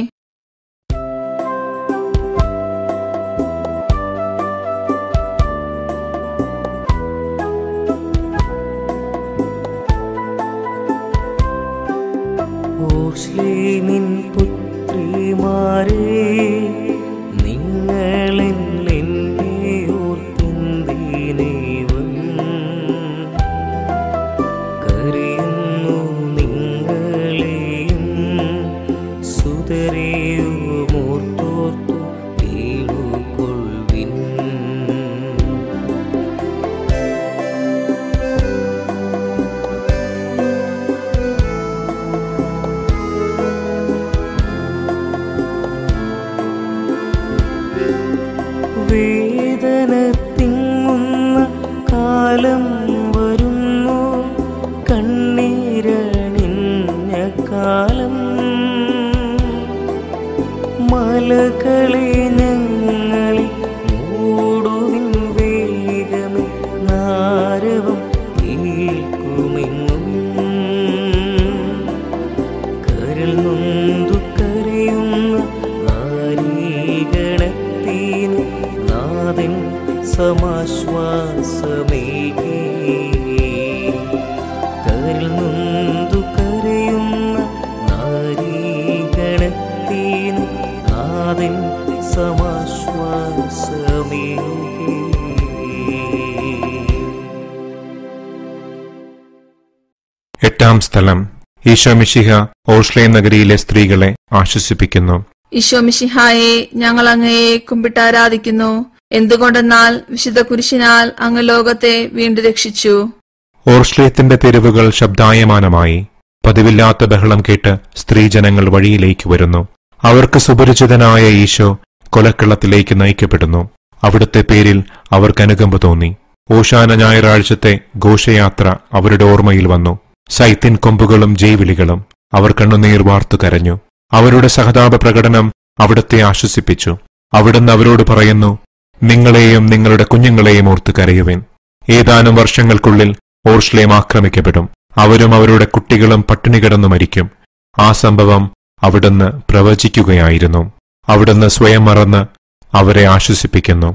ഓർശ്ലീമിൻ പുത്രിമാരെ നിങ്ങളിൽ എന്നെ ഓർത്തിന്തിനേവൻ കരയുന്നു നിങ്ങളെയും സുതരെയും ഓർത്തോർത്തു കേളുകൊള്ളിൻ വേദന തിങ്ങുന്ന കാലം വരുന്നു കണ്ണീരണിഞ്ഞ കാലം മലകളെ ഞങ്ങളിൽ മൂടുവിൻ വേഗമേ നാരവം കേൾക്കുമെന്നും കരൽ നൊന്തു കരയുന്ന നാരീഗണത്തിന് നാഥൻ സമാശ്വാസമേകേ കരൽ നൊന്തു കരയുന്ന നാരീഗണത്തിന് നാഥൻ സമാശ്വാസമേകേ. 「 സമാശ്വാസമേകി. 「 സമാശ്വാസമേകി. സമാശ്വാസമേകി. സമാശ്വാസമേകി. സമാശ്വാസമേകി. സമാശ്വാസമേകി. സമാശ്വാസമേകി. സമാശ്വാസമേകി. രണ്ടാം സ്ഥലം ഈശോ മിശിഹ ഓഷ്ലേ നഗരിയിലെ സ്ത്രീകളെ ആശ്വസിപ്പിക്കുന്നു ഈശോ മിശിഹായെ ഞങ്ങൾ അങ്ങയെ കുമ്പിട്ടാരാധിക്കുന്നു എന്തുകൊണ്ടെന്നാൽ വിശുദ്ധ കുരിശിനാൽ അങ്ങ് ലോകത്തെ വീണ്ടും രക്ഷിച്ചു ഓർഷ്ലേത്തിന്റെ തെരുവുകൾ ശബ്ദായമാനമായി പതിവില്ലാത്ത ബഹളം കേട്ട് സ്ത്രീജനങ്ങൾ വഴിയിലേക്ക് വരുന്നു അവർക്ക് സുപരിചിതനായ ഈശോ കൊലക്കളത്തിലേക്ക് നയിക്കപ്പെടുന്നു അവിടുത്തെ പേരിൽ അവർക്ക് അനുകമ്പ തോന്നി ഓശാന ഞായറാഴ്ചത്തെ ഘോഷയാത്ര അവരുടെ ഓർമ്മയിൽ വന്നു സൈത്തിൻ കൊമ്പുകളും ജയ്വിളികളും അവർ കണ്ണുനീർ വാർത്തു കരഞ്ഞു അവരുടെ സഹതാപ പ്രകടനം അവിടുത്തെ ആശ്വസിപ്പിച്ചു അവിടുന്ന് അവരോട് പറയുന്നു നിങ്ങളെയും നിങ്ങളുടെ കുഞ്ഞുങ്ങളെയും ഓർത്ത് കരയുവിൻ ഏതാനും വർഷങ്ങൾക്കുള്ളിൽ ഓർഷ്ലേം ആക്രമിക്കപ്പെടും അവരും അവരുടെ കുട്ടികളും പട്ടിണി കിടന്നു മരിക്കും ആ സംഭവം അവിടുന്ന് പ്രവചിക്കുകയായിരുന്നു അവിടുന്ന് സ്വയം മറന്ന് അവരെ ആശ്വസിപ്പിക്കുന്നു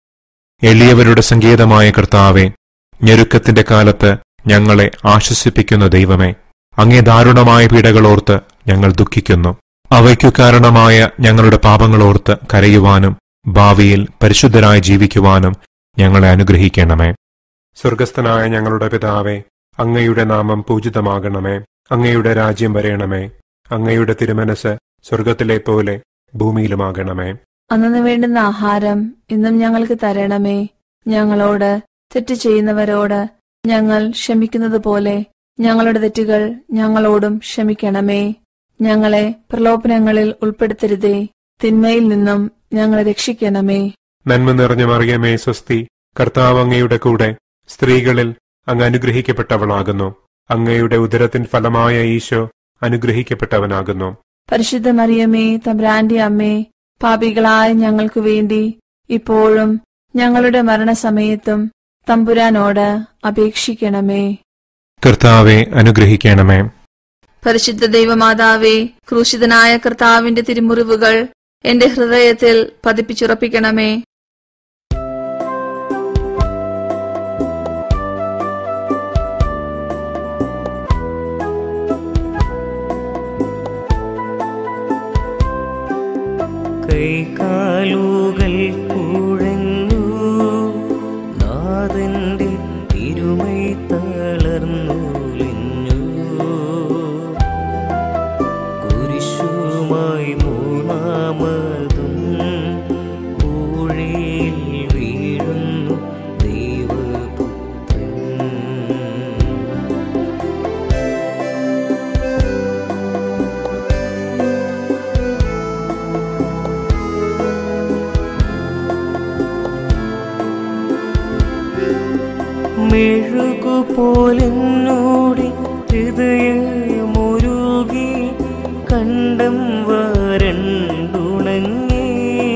എളിയവരുടെ സങ്കേതമായ കർത്താവെ ഞെരുക്കത്തിന്റെ കാലത്ത് ഞങ്ങളെ ആശ്വസിപ്പിക്കുന്ന ദൈവമേ അങ്ങേ ദാരുണമായ പീഡകളോർത്ത് ഞങ്ങൾ ദുഃഖിക്കുന്നു അവയ്ക്കു കാരണമായ ഞങ്ങളുടെ പാപങ്ങളോർത്ത് കരയുവാനും ഭാവിയിൽ പരിശുദ്ധരായി ജീവിക്കുവാനും ഞങ്ങളെ അനുഗ്രഹിക്കണമേ സ്വർഗസ്ഥനായ ഞങ്ങളുടെ പിതാവേ അങ്ങയുടെ നാമം പൂജിതമാകണമേ അങ്ങയുടെ രാജ്യം വരയണമേ അങ്ങയുടെ തിരുമനസ് സ്വർഗത്തിലെ പോലെ ഭൂമിയിലുമാകണമേ അന്നു വേണ്ടുന്ന ആഹാരം ഇന്നും ഞങ്ങൾക്ക് തരണമേ ഞങ്ങളോട് തെറ്റ് ചെയ്യുന്നവരോട് ഞങ്ങൾ ക്ഷമിക്കുന്നത് പോലെ ഞങ്ങളുടെ തെറ്റുകൾ ഞങ്ങളോടും ക്ഷമിക്കണമേ ഞങ്ങളെ പ്രലോഭനങ്ങളിൽ ഉൾപ്പെടുത്തരുതേ തിന്മയിൽ നിന്നും ഞങ്ങളെ രക്ഷിക്കണമേ നന്മ നിറഞ്ഞ മറിയമേ സ്വസ്തി കർത്താവ് അങ്ങയുടെ കൂടെ സ്ത്രീകളിൽ അങ്ങ് അനുഗ്രഹിക്കപ്പെട്ടവളാകുന്നു അങ്ങയുടെ ഉദരത്തിൻ ഫലമായ ഈശോ അനുഗ്രഹിക്കപ്പെട്ടവനാകുന്നു പരിശുദ്ധ മറിയമേ തമ്പ്രാന്റെ അമ്മേ പാപികളായ ഞങ്ങൾക്കു വേണ്ടി ഇപ്പോഴും ഞങ്ങളുടെ മരണസമയത്തും തമ്പുരാനോട് അപേക്ഷിക്കണമേ കർത്താവെ അനുഗ്രഹിക്കണമേ പരിശുദ്ധ ദൈവമാതാവേ ക്രൂശിതനായ കർത്താവിന്റെ തിരുമുറിവുകൾ എന്റെ ഹൃദയത്തിൽ പതിപ്പിച്ചുറപ്പിക്കണമേ കൈകാലുകൾ കുഴഞ്ഞു നാഥന്റെ തിരുമൈ തളർന്നുലിഞ്ഞു കുരിശുമായി മൂന്നാമതും പൂഴിയിൽ വീഴുന്നു ദൈവപുത്രൻ മെഴുകുപോലെന്നോടി ഹൃദയമൊരുകി കണ്ടം വരണ്ടുണങ്ങി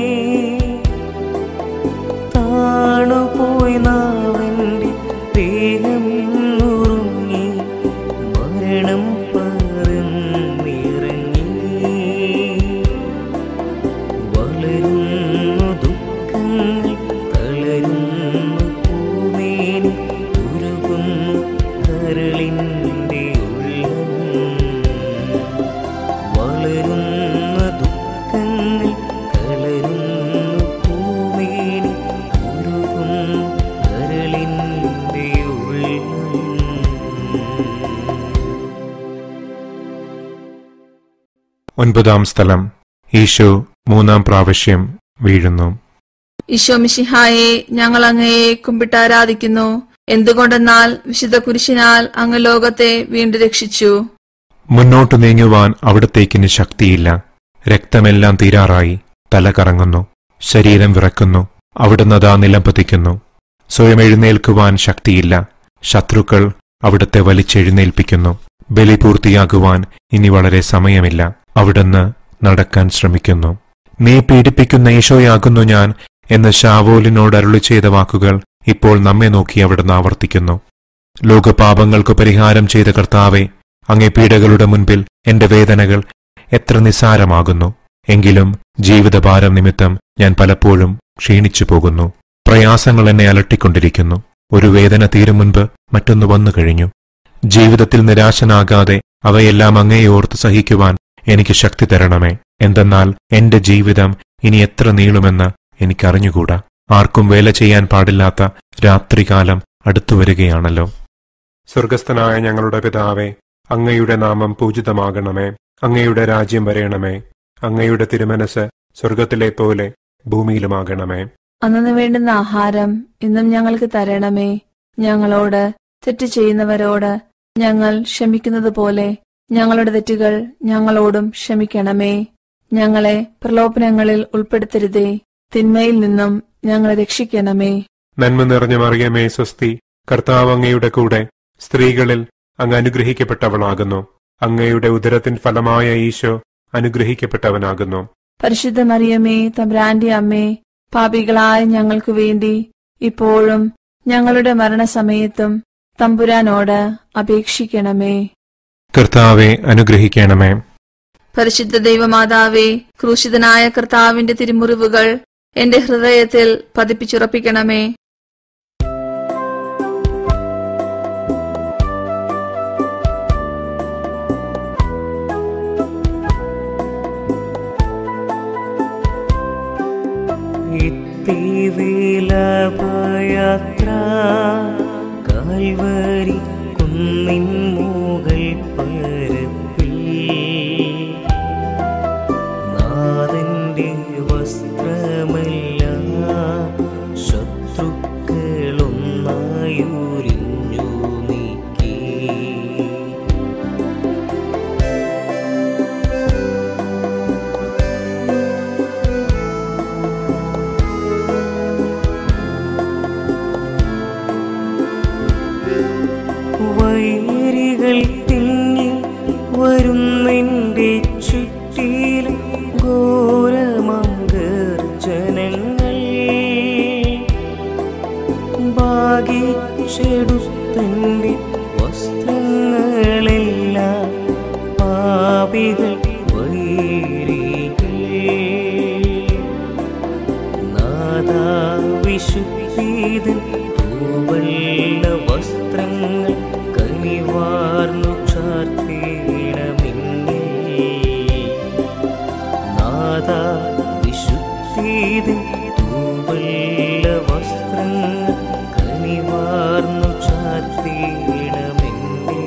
താണുപോയി നാവന്റെ ദേഹം നുറുങ്ങി മരണം പറന്നിറങ്ങി വളരുന്നു ദുഃഖങ്ങൾ തളരുന്നു പൂമേനി ഉരുകുന്നു കരളിൻ്റെ ഉള്ളം വളരുന്ന ദുഃഖങ്ങൾ തളരുന്നു പൂമേനി ഉരുകുന്നു കരളിൻ്റെ ഉള്ളം ഒൻപതാം സ്ഥലം ഈശോ മൂന്നാം പ്രാവശ്യം വീഴുന്നു ഈശോ മിശിഹായെ ഞങ്ങൾ അങ്ങയെ കുമ്പിട്ടാരാധിക്കുന്നു എന്തുകൊണ്ടെന്നാൽ വിശുദ്ധ കുരിശിനാൽ അങ്ങ് ലോകത്തെ വീണ്ടും രക്ഷിച്ചു മുന്നോട്ടു നീങ്ങുവാൻ അവിടത്തേക്കിന് ശക്തിയില്ല രക്തമെല്ലാം തീരാറായി തല കറങ്ങുന്നു ശരീരം വിറക്കുന്നു അവിടുന്ന് അതാ നിലംപതിക്കുന്നു സ്വയം എഴുന്നേൽക്കുവാൻ ശക്തിയില്ല ശത്രുക്കൾ അവിടുത്തെ വലിച്ചെഴുന്നേൽപ്പിക്കുന്നു ബലി പൂർത്തിയാകുവാൻ ഇനി വളരെ സമയമില്ല അവിടുന്ന് നടക്കാൻ ശ്രമിക്കുന്നു നീ പീഡിപ്പിക്കുന്ന ഈശോയാകുന്നു ഞാൻ എന്ന് ഷാവോലിനോട് അരുളി ചെയ്ത വാക്കുകൾ ഇപ്പോൾ നമ്മെ നോക്കി അവിടുന്ന് ആവർത്തിക്കുന്നു ലോകപാപങ്ങൾക്ക് പരിഹാരം ചെയ്ത കർത്താവെ അങ്ങേ പീഡകളുടെ മുൻപിൽ എന്റെ വേദനകൾ എത്ര നിസ്സാരമാകുന്നു എങ്കിലും ജീവിതഭാരം നിമിത്തം ഞാൻ പലപ്പോഴും ക്ഷീണിച്ചു പോകുന്നു പ്രയാസങ്ങൾ എന്നെ അലട്ടിക്കൊണ്ടിരിക്കുന്നു ഒരു വേദന തീരും മുൻപ് മറ്റൊന്ന് വന്നു കഴിഞ്ഞു ജീവിതത്തിൽ നിരാശനാകാതെ അവയെല്ലാം അങ്ങയെ ഓർത്ത് സഹിക്കുവാൻ എനിക്ക് ശക്തി തരണമേ എന്തെന്നാൽ എന്റെ ജീവിതം ഇനി എത്ര നീളുമെന്ന് എനിക്കറിഞ്ഞുകൂടാ ആർക്കും വേല ചെയ്യാൻ പാടില്ലാത്ത രാത്രികാലം അടുത്തു വരികയാണല്ലോ സ്വർഗസ്ഥനായ ഞങ്ങളുടെ പിതാവേ അങ്ങയുടെ നാമം പൂജിതമാകണമേ അങ്ങയുടെ രാജ്യം വരയണമേ അങ്ങയുടെ തിരുമനസ് സ്വർഗത്തിലെ പോലെ ഭൂമിയിലുമാകണമേ അന്നു വേണ്ടുന്ന ആഹാരം ഇന്നും ഞങ്ങൾക്ക് തരണമേ ഞങ്ങളോട് തെറ്റ് ചെയ്യുന്നവരോട് ഞങ്ങൾ ക്ഷമിക്കുന്നത് പോലെ ഞങ്ങളുടെ തെറ്റുകൾ ഞങ്ങളോടും ക്ഷമിക്കണമേ ഞങ്ങളെ പ്രലോഭനങ്ങളിൽ ഉൾപ്പെടുത്തരുതേ തിന്മയിൽ നിന്നും ഞങ്ങളെ രക്ഷിക്കണമേ നന്മ നിറഞ്ഞ മറിയമേ സ്വസ്തി കർത്താവ് അങ്ങയുടെ കൂടെ സ്ത്രീകളിൽ അങ്ങ് അനുഗ്രഹിക്കപ്പെട്ടവളാകുന്നു അങ്ങയുടെ ഉദരത്തിൻ ഫലമായ ഈശോ അനുഗ്രഹിക്കപ്പെട്ടവനാകുന്നു പരിശുദ്ധ മറിയമേ തമ്പ്രാന്റെ അമ്മേ പാപികളായ ഞങ്ങൾക്കു വേണ്ടി ഇപ്പോഴും ഞങ്ങളുടെ മരണസമയത്തും തമ്പുരാനോട് അപേക്ഷിക്കണമേ കർത്താവെ അനുഗ്രഹിക്കണമേ പരിശുദ്ധ ദൈവമാതാവേ ക്രൂശിതനായ കർത്താവിന്റെ തിരുമുറിവുകൾ എന്റെ ഹൃദയത്തിൽ പതിപ്പിച്ചുറപ്പിക്കണമേ ഇത്തിവിലപയാത്ര കാൽവരി കുന്നിൻ മുകൾ പരപ്പിൽ നാഥന്റെ വസ്ത്രമല്ല ശത്രുക്കളൊന്നായുരിഞ്ഞു നീക്കി വൈരികൾ തിങ്ങി വരുന്നെന്റെ ചുറ്റിലും ഘോരമാം ഗർജനങ്ങൾ ഭാഗിച്ചെടുത്തന്റെ വസ്ത്രങ്ങളെല്ലാം പാപികൾ വൈരികൾ നാദാ വിശുദ്ധീതൻ തൂവല്ല വസ്ത്രങ്ങൾ കനിവാർന്നു ചാർത്തിടമിന്നിൽ നാദാ വിശുദ്ധീതൻ തൂവല്ല വസ്ത്രങ്ങൾ കനിവാർന്നു ചാർത്തിടമിന്നിൽ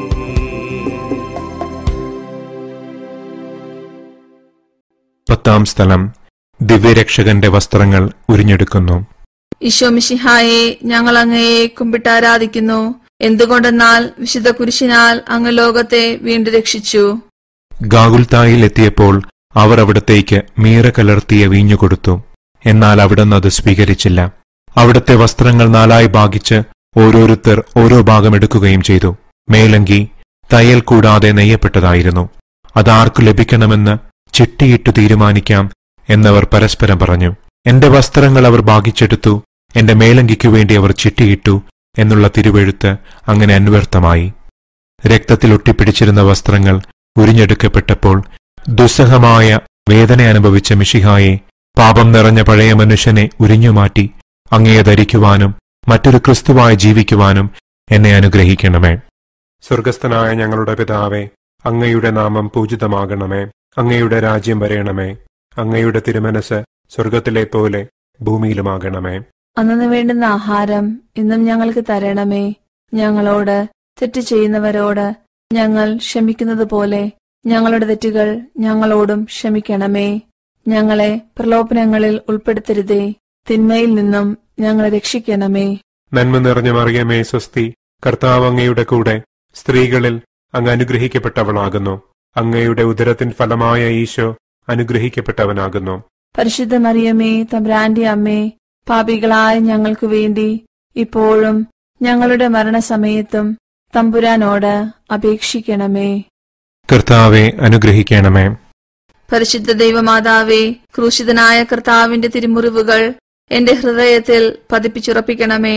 പത്താം സ്ഥലം ദിവ്യരക്ഷകന്റെ വസ്ത്രങ്ങൾ ഉരിഞ്ഞെടുക്കുന്നു ഈശോമിഷിഹായെ ഞങ്ങൾ അങ്ങയെ കുമ്പിട്ട് ആരാധിക്കുന്നു എന്തുകൊണ്ടെന്നാൽ വിശുദ്ധ കുരിശിനാൽ അങ്ങ് ലോകത്തെ വീണ്ടും രക്ഷിച്ചു ഗാഗുൽത്തായിൽ എത്തിയപ്പോൾ അവർ അവിടത്തേക്ക് മീറ കലർത്തിയ വീഞ്ഞു കൊടുത്തു എന്നാൽ അവിടുന്ന് അത് സ്വീകരിച്ചില്ല അവിടുത്തെ വസ്ത്രങ്ങൾ നാലായി ഭാഗിച്ച് ഓരോരുത്തർ ഓരോ ഭാഗം എടുക്കുകയും ചെയ്തു മേലങ്കി തയ്യൽ കൂടാതെ നെയ്യപ്പെട്ടതായിരുന്നു അതാർക്കു ലഭിക്കണമെന്ന് ചിട്ടിയിട്ടു തീരുമാനിക്കാം എന്നവർ പരസ്പരം പറഞ്ഞു എന്റെ വസ്ത്രങ്ങൾ അവർ ഭാഗിച്ചെടുത്തു എന്റെ മേലങ്കിക്കു വേണ്ടി അവർ ചിട്ടിയിട്ടു എന്നുള്ള തിരുവെഴുത്ത് അങ്ങനെ അന്വർത്ഥമായി രക്തത്തിൽ ഒട്ടിപ്പിടിച്ചിരുന്ന വസ്ത്രങ്ങൾ ഉരിഞ്ഞെടുക്കപ്പെട്ടപ്പോൾ ദുസ്സഹമായ വേദന അനുഭവിച്ച മിഷിഹായെ പാപം നിറഞ്ഞ പഴയ മനുഷ്യനെ ഉരിഞ്ഞുമാറ്റി അങ്ങയെ ധരിക്കുവാനും മറ്റൊരു ക്രിസ്തുവായി ജീവിക്കുവാനും എന്നെ അനുഗ്രഹിക്കണമേ സ്വർഗസ്ഥനായ ഞങ്ങളുടെ പിതാവേ അങ്ങയുടെ നാമം പൂജിതമാകണമേ അങ്ങയുടെ രാജ്യം വരയണമേ അങ്ങയുടെ തിരുമനസ് സ്വർഗത്തിലെ പോലെ ഭൂമിയിലുമാകണമേ അന്നു വേണ്ടുന്ന ആഹാരം ഇന്നും ഞങ്ങൾക്ക് തരണമേ ഞങ്ങളോട് തെറ്റ് ചെയ്യുന്നവരോട് ഞങ്ങൾ ക്ഷമിക്കുന്നത് പോലെ ഞങ്ങളുടെ തെറ്റുകൾ ഞങ്ങളോടും ക്ഷമിക്കണമേ ഞങ്ങളെ പ്രലോഭനങ്ങളിൽ ഉൾപ്പെടുത്തരുതേ തിന്മയിൽ നിന്നും ഞങ്ങളെ രക്ഷിക്കണമേ നന്മ നിറഞ്ഞ മറിയമേ സ്വസ്തി കർത്താവ് അങ്ങയുടെ കൂടെ സ്ത്രീകളിൽ അങ്ങ് അനുഗ്രഹിക്കപ്പെട്ടവളാകുന്നു അങ്ങയുടെ ഉദരത്തിൻ ഫലമായ ഈശോ അനുഗ്രഹിക്കപ്പെട്ടവനാകുന്നു പരിശുദ്ധ മറിയമേ തമ്പ്രാന്റെ അമ്മേ പാപികളായ ഞങ്ങൾക്കു വേണ്ടി ഇപ്പോഴും ഞങ്ങളുടെ മരണസമയത്തും തമ്പുരാനോട് അപേക്ഷിക്കണമേ കർത്താവെ അനുഗ്രഹിക്കണമേ പരിശുദ്ധ ദൈവമാതാവേ ക്രൂശിതനായ കർത്താവിന്റെ തിരുമുറിവുകൾ എന്റെ ഹൃദയത്തിൽ പതിപ്പിച്ചുറപ്പിക്കണമേ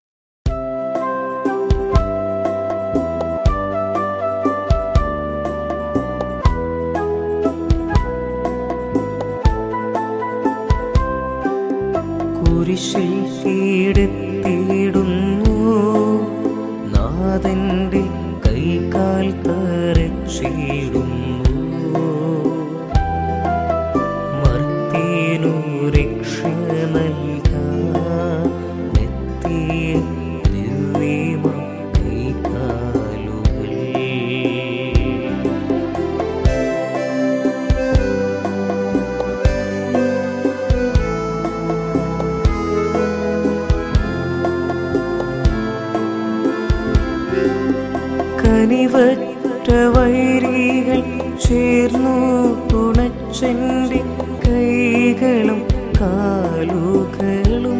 കുരിശിൽ കീടത്തിയിടുന്നു നാഥന്റെ കൈകാൽ കരച്ചിടുന്നു മർത്തേനു രക്ഷ നൽകാൻ എത്തിയ ദിവ്യമ കൈകാലുകൾ മുറിച്ചെന്റെ കൈകളും കാലുകളും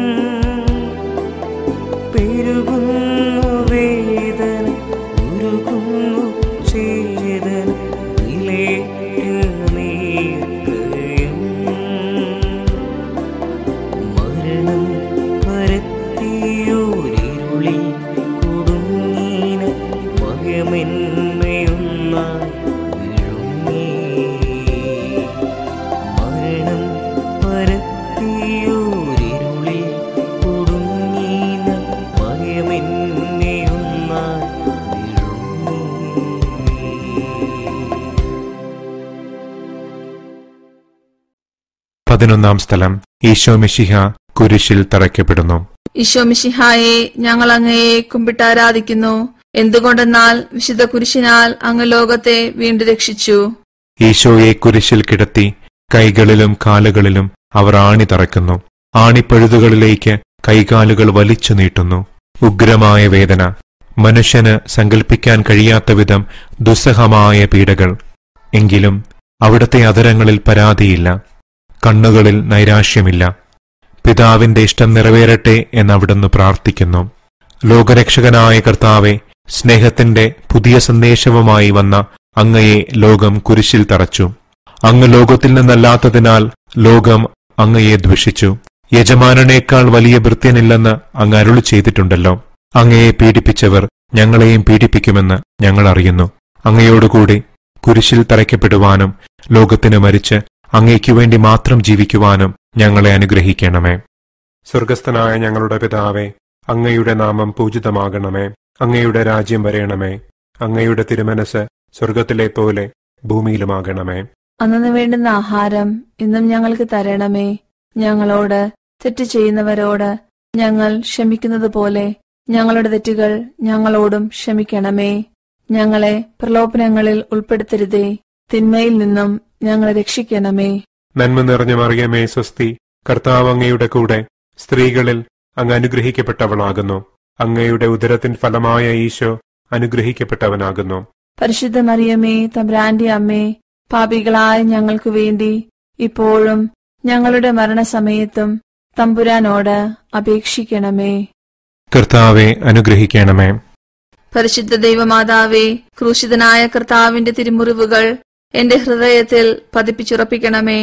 പെരുകുന്നു വേദന ഉരുകുന്നു ചേതന നിലേറ്റ നീക്കയം മരണം പരത്തിയോരിരുളിൽ കുടുങ്ങീന ഭയമെന്നയൊന്നായി വിഴുങ്ങി മരണം പരത്തിയോരിരുളിൽ കുടുങ്ങീന ഭയമെന്നയൊന്നായി വിഴുങ്ങി പതിനൊന്നാം സ്ഥലം ഈശോ മിശിഹ കുരിശിൽ തറയ്ക്കപ്പെടുന്നു ഈശോ മിശിഹായെ ഞങ്ങൾ അങ്ങയെ കുമ്പിട്ടാരാധിക്കുന്നു എന്തുകൊണ്ടെന്നാൽ വിശുദ്ധ കുരിശിനാൽ അങ്ങ് ലോകത്തെ വീണ്ടും രക്ഷിച്ചു ഈശോയെ കുരിശിൽ കിടത്തി കൈകളിലും കാലുകളിലും അവർ ആണി തറയ്ക്കുന്നു ആണിപ്പഴുതുകളിലേക്ക് കൈകാലുകൾ വലിച്ചു നീട്ടുന്നു ഉഗ്രമായ വേദന മനുഷ്യന് സങ്കൽപ്പിക്കാൻ കഴിയാത്ത വിധം ദുസ്സഹമായ പീഡകൾ എങ്കിലും അവിടുത്തെ അതരങ്ങളിൽ പരാതിയില്ല കണ്ണുകളിൽ നൈരാശ്യമില്ല പിതാവിന്റെ ഇഷ്ടം നിറവേറട്ടെ എന്നവിടുന്ന് പ്രാർത്ഥിക്കുന്നു ലോകരക്ഷകനായ കർത്താവെ സ്നേഹത്തിന്റെ പുതിയ സന്ദേശവുമായി വന്ന അങ്ങയെ ലോകം കുരിശിൽ തറച്ചു അങ്ങ് ലോകത്തിൽ നിന്നല്ലാത്തതിനാൽ ലോകം അങ്ങയെ ദ്വേഷിച്ചു യജമാനനേക്കാൾ വലിയ ഭൃത്യനില്ലെന്ന് അങ്ങ് അരുളി ചെയ്തിട്ടുണ്ടല്ലോ അങ്ങയെ പീഡിപ്പിച്ചവർ ഞങ്ങളെയും പീഡിപ്പിക്കുമെന്ന് ഞങ്ങൾ അറിയുന്നു അങ്ങയോടുകൂടി കുരിശിൽ തറയ്ക്കപ്പെടുവാനും ലോകത്തിന് മരിച്ച് അങ്ങയ്ക്കു വേണ്ടി മാത്രം ജീവിക്കുവാനും ഞങ്ങളെ അനുഗ്രഹിക്കണമേ സ്വർഗസ്ഥനായ ഞങ്ങളുടെ പിതാവേ അങ്ങയുടെ നാമം പൂജിതമാകണമേ അങ്ങയുടെ രാജ്യം വരയണമേ അങ്ങയുടെ തിരുമനസ് സ്വർഗത്തിലെ പോലെ ഭൂമിയിലുമാകണമേ അന്നു വേണ്ടുന്ന ആഹാരം ഇന്നും ഞങ്ങൾക്ക് തരണമേ ഞങ്ങളോട് തെറ്റ് ചെയ്യുന്നവരോട് ഞങ്ങൾ ക്ഷമിക്കുന്നത് പോലെ ഞങ്ങളുടെ തെറ്റുകൾ ഞങ്ങളോടും ക്ഷമിക്കണമേ ഞങ്ങളെ പ്രലോഭനങ്ങളിൽ ഉൾപ്പെടുത്തരുതേ തിന്മയിൽ നിന്നും ഞങ്ങളെ രക്ഷിക്കണമേ നന്മ നിറഞ്ഞ മറിയമേ സ്വസ്തി കർത്താവ് അങ്ങയുടെ കൂടെ സ്ത്രീകളിൽ അങ്ങ് അനുഗ്രഹിക്കപ്പെട്ടവളാകുന്നു അങ്ങയുടെ ഉദരത്തിൻ ഫലമായ ഈശോ അനുഗ്രഹിക്കപ്പെട്ടവനാകുന്നു പരിശുദ്ധ മറിയമേ തമ്പ്രാന്റെ അമ്മേ പാപികളായ ഞങ്ങൾക്ക് വേണ്ടി ഇപ്പോഴും ഞങ്ങളുടെ മരണസമയത്തും തമ്പുരാനോട് അപേക്ഷിക്കണമേ കർത്താവെ അനുഗ്രഹിക്കണമേ പരിശുദ്ധ ദൈവമാതാവേ ക്രൂശിതനായ കർത്താവിന്റെ തിരുമുറിവുകൾ എന്റെ ഹൃദയത്തിൽ പതിപ്പിച്ചുറപ്പിക്കണമേ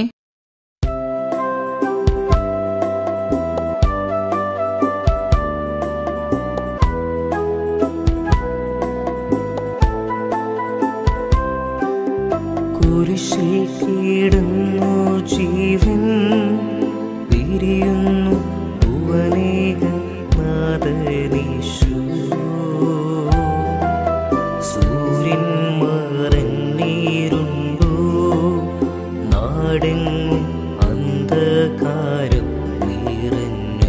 കുരിശിൽ കീടുന്നു ജീവൻ പിരിയുന്നു ഭുവനേക നാദനീശു സൂര്യൻ മറന്നീരുണ്ടു നാടെങ്ങും അന്ധകാരം നിറഞ്ഞു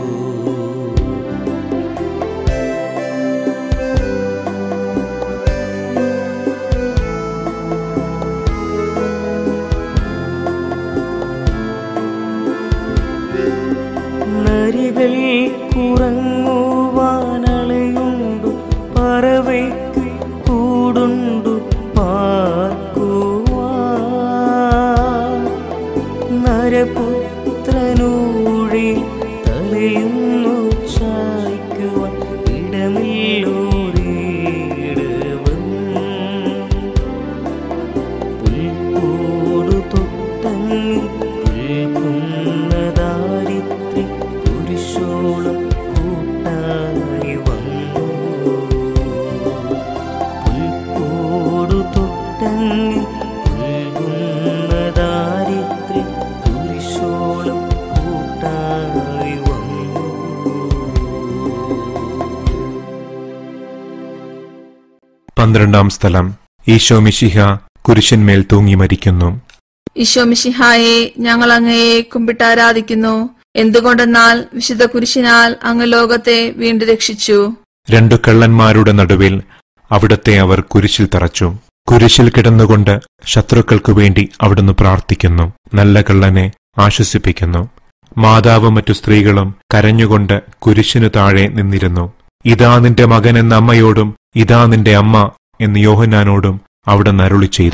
നരികൾ കുറങ്ങുവാനളയുണ്ടു പറവയ്ക്ക് കൂടുണ്ടു പാർക്കുവാൻ നരപുത്രനൂഴി തലയുന്നു ചായ്ക്കുവാൻ ഇടമില്ലോരേടവൻ പുൽക്കൂടു തൊട്ടങ്ങി പുൽക്കുന്ന ദാരിദ്ര്യ കുരിശോളം കൂട്ടായി വന്നു പുൽക്കൂടു തൊട്ടങ്ങി പുൽകുന്ന ദാരിദ്ര്യ കുരിശോളം കൂട്ടായി വന്നു പന്ത്രണ്ടാം സ്ഥലം ഈശോ മിശിഹ കുരിശന്മേൽ തൂങ്ങി മരിക്കുന്നു ഈശോ മിശിഹായെ ഞങ്ങൾ അങ്ങയെ കുമ്പിട്ടാരാധിക്കുന്നു എന്തുകൊണ്ടെന്നാൽ വിശുദ്ധ കുരിശിനാൽ അങ്ങ് ലോകത്തെ വീണ്ടും രക്ഷിച്ചു രണ്ടു കള്ളന്മാരുടെ നടുവിൽ അവിടത്തെ അവർ കുരിശിൽ തറച്ചു കുരിശിൽ കിടന്നുകൊണ്ട് ശത്രുക്കൾക്കു വേണ്ടി അവിടുന്ന് പ്രാർത്ഥിക്കുന്നു നല്ല കള്ളനെ ആശ്വസിപ്പിക്കുന്നു മാതാവും മറ്റു സ്ത്രീകളും കരഞ്ഞുകൊണ്ട് കുരിശിനു താഴെ നിന്നിരുന്നു ഇതാ നിന്റെ മകൻ എന്ന അമ്മയോടും ഇതാ നിന്റെ അമ്മ എന്ന് യോഹന്നാനോടും അവിടുന്ന് അരുളി ചെയ്തു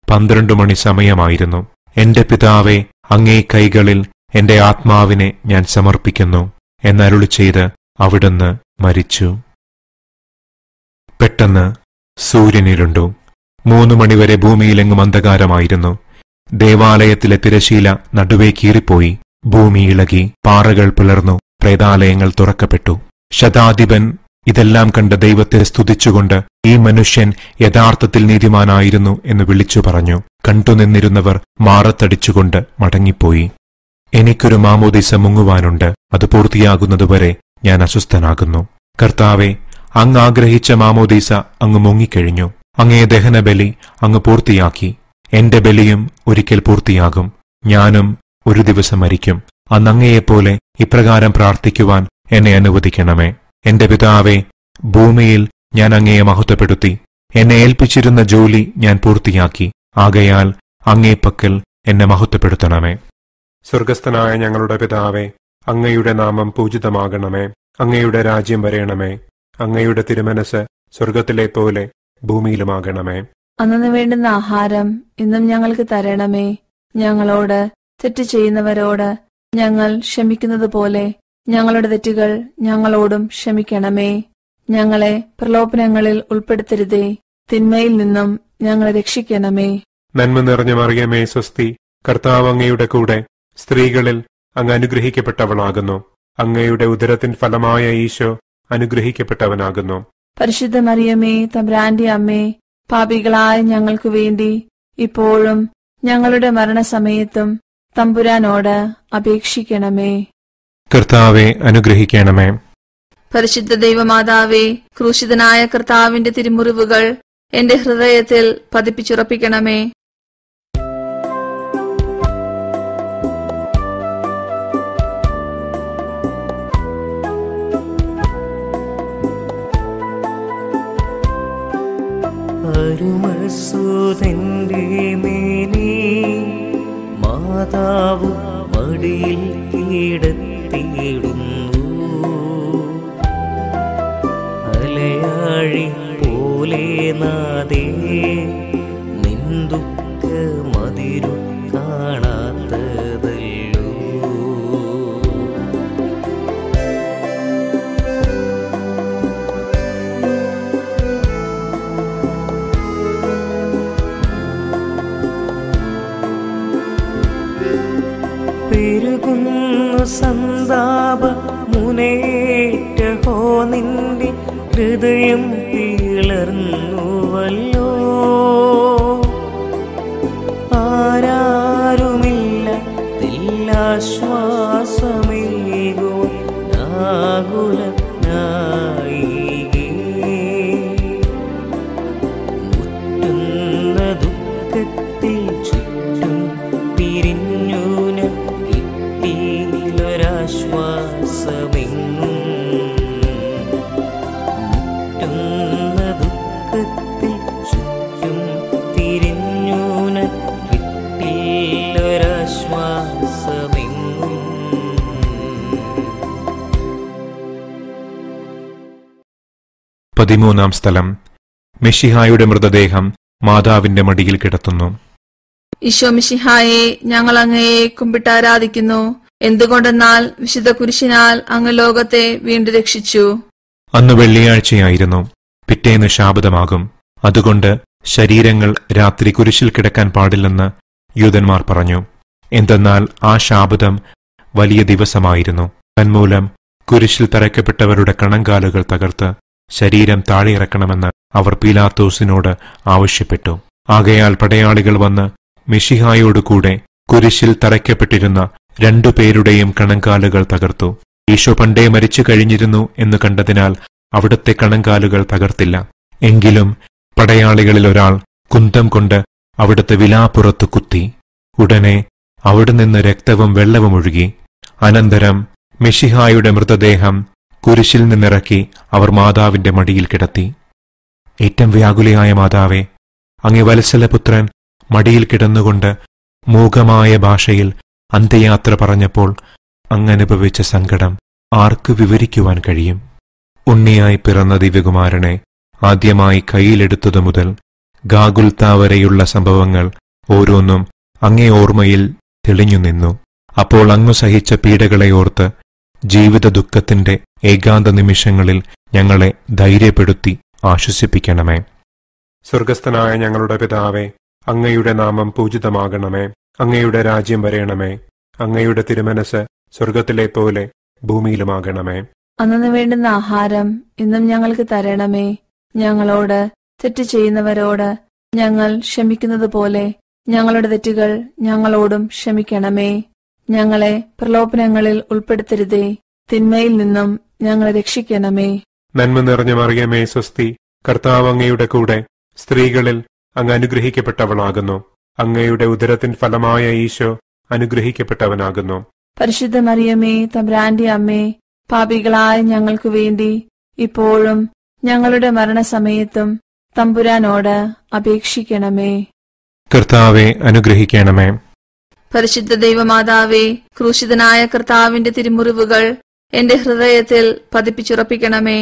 പന്ത്രണ്ട് മണി സമയമായിരുന്നു എന്റെ പിതാവെ അങ്ങേ കൈകളിൽ എന്റെ ആത്മാവിനെ ഞാൻ സമർപ്പിക്കുന്നു എന്നരുളി ചെയ്ത് അവിടുന്ന് മരിച്ചു പെട്ടെന്ന് സൂര്യനിരുണ്ടു മൂന്നു മണിവരെ ഭൂമിയിലെങ്ങും അന്ധകാരമായിരുന്നു ദേവാലയത്തിലെ തിരശീല നടുവേ കീറിപ്പോയി ഭൂമി ഇളകി പാറകൾ പിളർന്നു പ്രേതാലയങ്ങൾ തുറക്കപ്പെട്ടു ശതാധിപൻ ഇതെല്ലാം കണ്ട് ദൈവത്തെ സ്തുതിച്ചുകൊണ്ട് ഈ മനുഷ്യൻ യഥാർത്ഥത്തിൽ നീതിമാനായിരുന്നു എന്ന് വിളിച്ചു പറഞ്ഞു കണ്ടുനിന്നിരുന്നവർ മാറത്തടിച്ചുകൊണ്ട് മടങ്ങിപ്പോയി എനിക്കൊരു മാമോദിസ മുങ്ങുവാനുണ്ട് അത് പൂർത്തിയാകുന്നതുവരെ ഞാൻ അസ്വസ്ഥനാകുന്നു കർത്താവെ അങ്ങ് ആഗ്രഹിച്ച മാമോദീസ അങ്ങ് മുങ്ങിക്കഴിഞ്ഞു അങ്ങേ ദഹനബലി അങ്ങ് പൂർത്തിയാക്കി എന്റെ ബലിയും ഒരിക്കൽ പൂർത്തിയാകും ഞാനും ഒരു ദിവസം മരിക്കും അന്ന് അങ്ങയെപ്പോലെ ഇപ്രകാരം പ്രാർത്ഥിക്കുവാൻ എന്നെ അനുവദിക്കണമേ എന്റെ പിതാവെ ഭൂമിയിൽ ഞാൻ അങ്ങയെ മഹത്വപ്പെടുത്തി എന്നെ ഏൽപ്പിച്ചിരുന്ന ജോലി ഞാൻ പൂർത്തിയാക്കി ആകയാൽ അങ്ങേ പക്കൽ എന്നെ മഹത്വപ്പെടുത്തണമേ സ്വർഗസ്ഥനായ ഞങ്ങളുടെ പിതാവേ അങ്ങയുടെ നാമം പൂജിതമാകണമേ അങ്ങയുടെ രാജ്യം വരയണമേ അങ്ങയുടെ തിരുമനസ് സ്വർഗത്തിലെ പോലെ ഭൂമിയിലുമാകണമേ അന്നു വേണ്ടുന്ന ആഹാരം ഇന്നും ഞങ്ങൾക്ക് തരണമേ ഞങ്ങളോട് തെറ്റ് ചെയ്യുന്നവരോട് ഞങ്ങൾ ക്ഷമിക്കുന്നത് പോലെ ഞങ്ങളുടെ തെറ്റുകൾ ഞങ്ങളോടും ക്ഷമിക്കണമേ ഞങ്ങളെ പ്രലോഭനങ്ങളിൽ ഉൾപ്പെടുത്തരുതേ തിന്മയിൽ നിന്നും ഞങ്ങളെ രക്ഷിക്കണമേ നന്മ നിറഞ്ഞ മറിയമേ സ്വസ്തി കർത്താവ് അങ്ങയുടെ കൂടെ സ്ത്രീകളിൽ അങ്ങ് അനുഗ്രഹിക്കപ്പെട്ടവളാകുന്നു അങ്ങയുടെ ഉദരത്തിൻ ഫലമായ ഈശോ അനുഗ്രഹിക്കപ്പെട്ടവനാകുന്നു പരിശുദ്ധ മറിയമേ തമ്പ്രാന്റെ അമ്മേ പാപികളായ ഞങ്ങൾക്ക് വേണ്ടി ഇപ്പോഴും ഞങ്ങളുടെ മരണസമയത്തും തമ്പുരാനോട് അപേക്ഷിക്കണമേ കർത്താവെ അനുഗ്രഹിക്കണമേ പരിശുദ്ധ ദൈവമാതാവേ ക്രൂശിതനായ കർത്താവിന്റെ തിരുമുറിവുകൾ എന്റെ ഹൃദയത്തിൽ പതിപ്പിച്ചുറപ്പിക്കണമേ അരുമസൂതന്റെ മേനി മാതാവ് മടിയിൽ കീടത്തിയിടുന്നു അലയാഴി പോലെ നാദേ നിന്ദുക്ക മതിരു കാണാത്തതല്ലോ പെരുകുന്നു സന്താപ മുനേറ്റഹോ നിന്റെ ഹൃദയം പിളർന്നുവല്ലോ ആരാരുമില്ല ദില്ലാശ്വാസമേകോ നാകുല മുറ്റുന്ന ദുഃഖത്തിൽ ചുറ്റും പിരിഞ്ഞൂന കിട്ടിയിലൊരാശ്വാസമെങ്ങും മുറ്റുന്ന ദുഃഖത്തിൽ ചുറ്റും തിരിഞ്ഞൂന കിട്ടിയിലൊരാശ്വാസമെങ്ങും പതിമൂന്നാം സ്ഥലം മെഷിഹായുടെ മൃതദേഹം മാതാവിന്റെ മടിയിൽ കിടത്തുന്നു ഈശോമിഷിഹായെ ഞങ്ങൾ അങ്ങയെ കുമ്പിട്ടാരാധിക്കുന്നു എന്തുകൊണ്ടെന്നാൽ വിശുദ്ധ കുരിശിനാൽ അങ്ങ് ലോകത്തെ വീണ്ടും രക്ഷിച്ചു അന്ന് വെള്ളിയാഴ്ചയായിരുന്നു പിറ്റേന്ന് ശാബദമാകും അതുകൊണ്ട് ശരീരങ്ങൾ രാത്രി കുരിശിൽ കിടക്കാൻ പാടില്ലെന്ന് യൂതന്മാർ പറഞ്ഞു എന്തെന്നാൽ ആ ശാബദം വലിയ ദിവസമായിരുന്നു തന്മൂലം കുരിശിൽ തറയ്ക്കപ്പെട്ടവരുടെ കണങ്കാലുകൾ തകർത്ത് ശരീരം താഴെയിറക്കണമെന്ന് അവർ പീലാത്തോസിനോട് ആവശ്യപ്പെട്ടു ആകയാൽ പടയാളികൾ വന്ന് മിഷിഹായോടുകൂടെ കുരിശിൽ തറയ്ക്കപ്പെട്ടിരുന്ന രണ്ടുപേരുടെയും കണങ്കാലുകൾ തകർത്തു ഈശോ പണ്ടേ മരിച്ചു കഴിഞ്ഞിരുന്നു എന്ന് കണ്ടതിനാൽ അവിടുത്തെ കണങ്കാലുകൾ തകർത്തില്ല എങ്കിലും പടയാളികളിൽ ഒരാൾ കുന്തം കൊണ്ട് അവിടുത്തെ വിലാപ്പുറത്ത് കുത്തി ഉടനെ അവിടെ നിന്ന് രക്തവും വെള്ളവും ഒഴുകി അനന്തരം മെഷിഹായുടെ മൃതദേഹം കുരിശിൽ നിന്നിറക്കി അവർ മാതാവിന്റെ മടിയിൽ കിടത്തി ഏറ്റവും വ്യാകുലയായ മാതാവേ അങ്ങേ വത്സലപുത്രൻ മടിയിൽ കിടന്നുകൊണ്ട് മൂകമായ ഭാഷയിൽ അന്ത്യയാത്ര പറഞ്ഞപ്പോൾ അങ്ങനുഭവിച്ച സങ്കടം ആർക്ക് വിവരിക്കുവാൻ കഴിയും ഉണ്ണിയായി പിറന്ന ദിവ്യകുമാരനെ ആദ്യമായി കയ്യിലെടുത്തതു മുതൽ ഗാഗുൽത്ത വരെയുള്ള സംഭവങ്ങൾ ഓരോന്നും അങ്ങേ ഓർമ്മയിൽ തെളിഞ്ഞു നിന്നു അപ്പോൾ അങ്ങ് സഹിച്ച പീഡകളെ ഓർത്ത് ജീവിത ദുഃഖത്തിന്റെ ഏകാന്ത നിമിഷങ്ങളിൽ ഞങ്ങളെ ധൈര്യപ്പെടുത്തി ആശ്വസിപ്പിക്കണമേ സ്വർഗസ്ഥനായ ഞങ്ങളുടെ പിതാവേ അങ്ങയുടെ നാമം പൂജിതമാകണമേ അങ്ങയുടെ രാജ്യം വരയണമേ അങ്ങയുടെ തിരുമനസ് സ്വർഗത്തിലെ പോലെ ഭൂമിയിലുമാകണമേ അന്നു വേണ്ടുന്ന ആഹാരം ഇന്നും ഞങ്ങൾക്ക് തരണമേ ഞങ്ങളോട് തെറ്റ് ചെയ്യുന്നവരോട് ഞങ്ങൾ ക്ഷമിക്കുന്നത് പോലെ ഞങ്ങളുടെ തെറ്റുകൾ ഞങ്ങളോടും ക്ഷമിക്കണമേ ഞങ്ങളെ പ്രലോഭനങ്ങളിൽ ഉൾപ്പെടുത്തരുതേ തിന്മയിൽ നിന്നും ഞങ്ങളെ രക്ഷിക്കണമേ നന്മ നിറഞ്ഞ മറിയമേ സ്വസ്തി കർത്താവ് അങ്ങയുടെ കൂടെ സ്ത്രീകളിൽ അങ്ങ് അനുഗ്രഹിക്കപ്പെട്ടവളാകുന്നു അങ്ങയുടെ ഉദരത്തിൻ ഫലമായ ഈശോ അനുഗ്രഹിക്കപ്പെട്ടവനാകുന്നു പരിശുദ്ധ മറിയമേ തമ്പ്രാന്റെ അമ്മേ പാപികളായ ഞങ്ങൾക്ക് വേണ്ടി ഇപ്പോഴും ഞങ്ങളുടെ മരണസമയത്തും തമ്പുരാനോട് അപേക്ഷിക്കണമേ കർത്താവെ അനുഗ്രഹിക്കണമേ പരിശുദ്ധ ദൈവമാതാവേ ക്രൂശിതനായ കർത്താവിന്റെ തിരുമുറിവുകൾ എന്റെ ഹൃദയത്തിൽ പതിപ്പിച്ചുറപ്പിക്കണമേ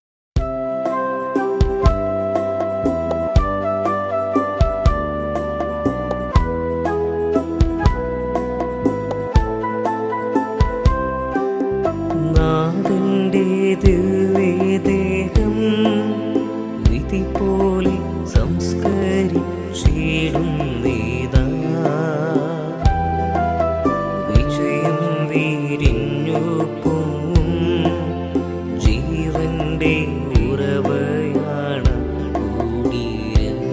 നാഥന്റെ ദിവ്യദേഹം വിധി പോലെ സംസ്കരിച്ചിടും നീതാ വിജയം വീരിഞ്ഞു പൊങ്ങും ജീവന്റെ ഉറവയാണ് കൂടിയം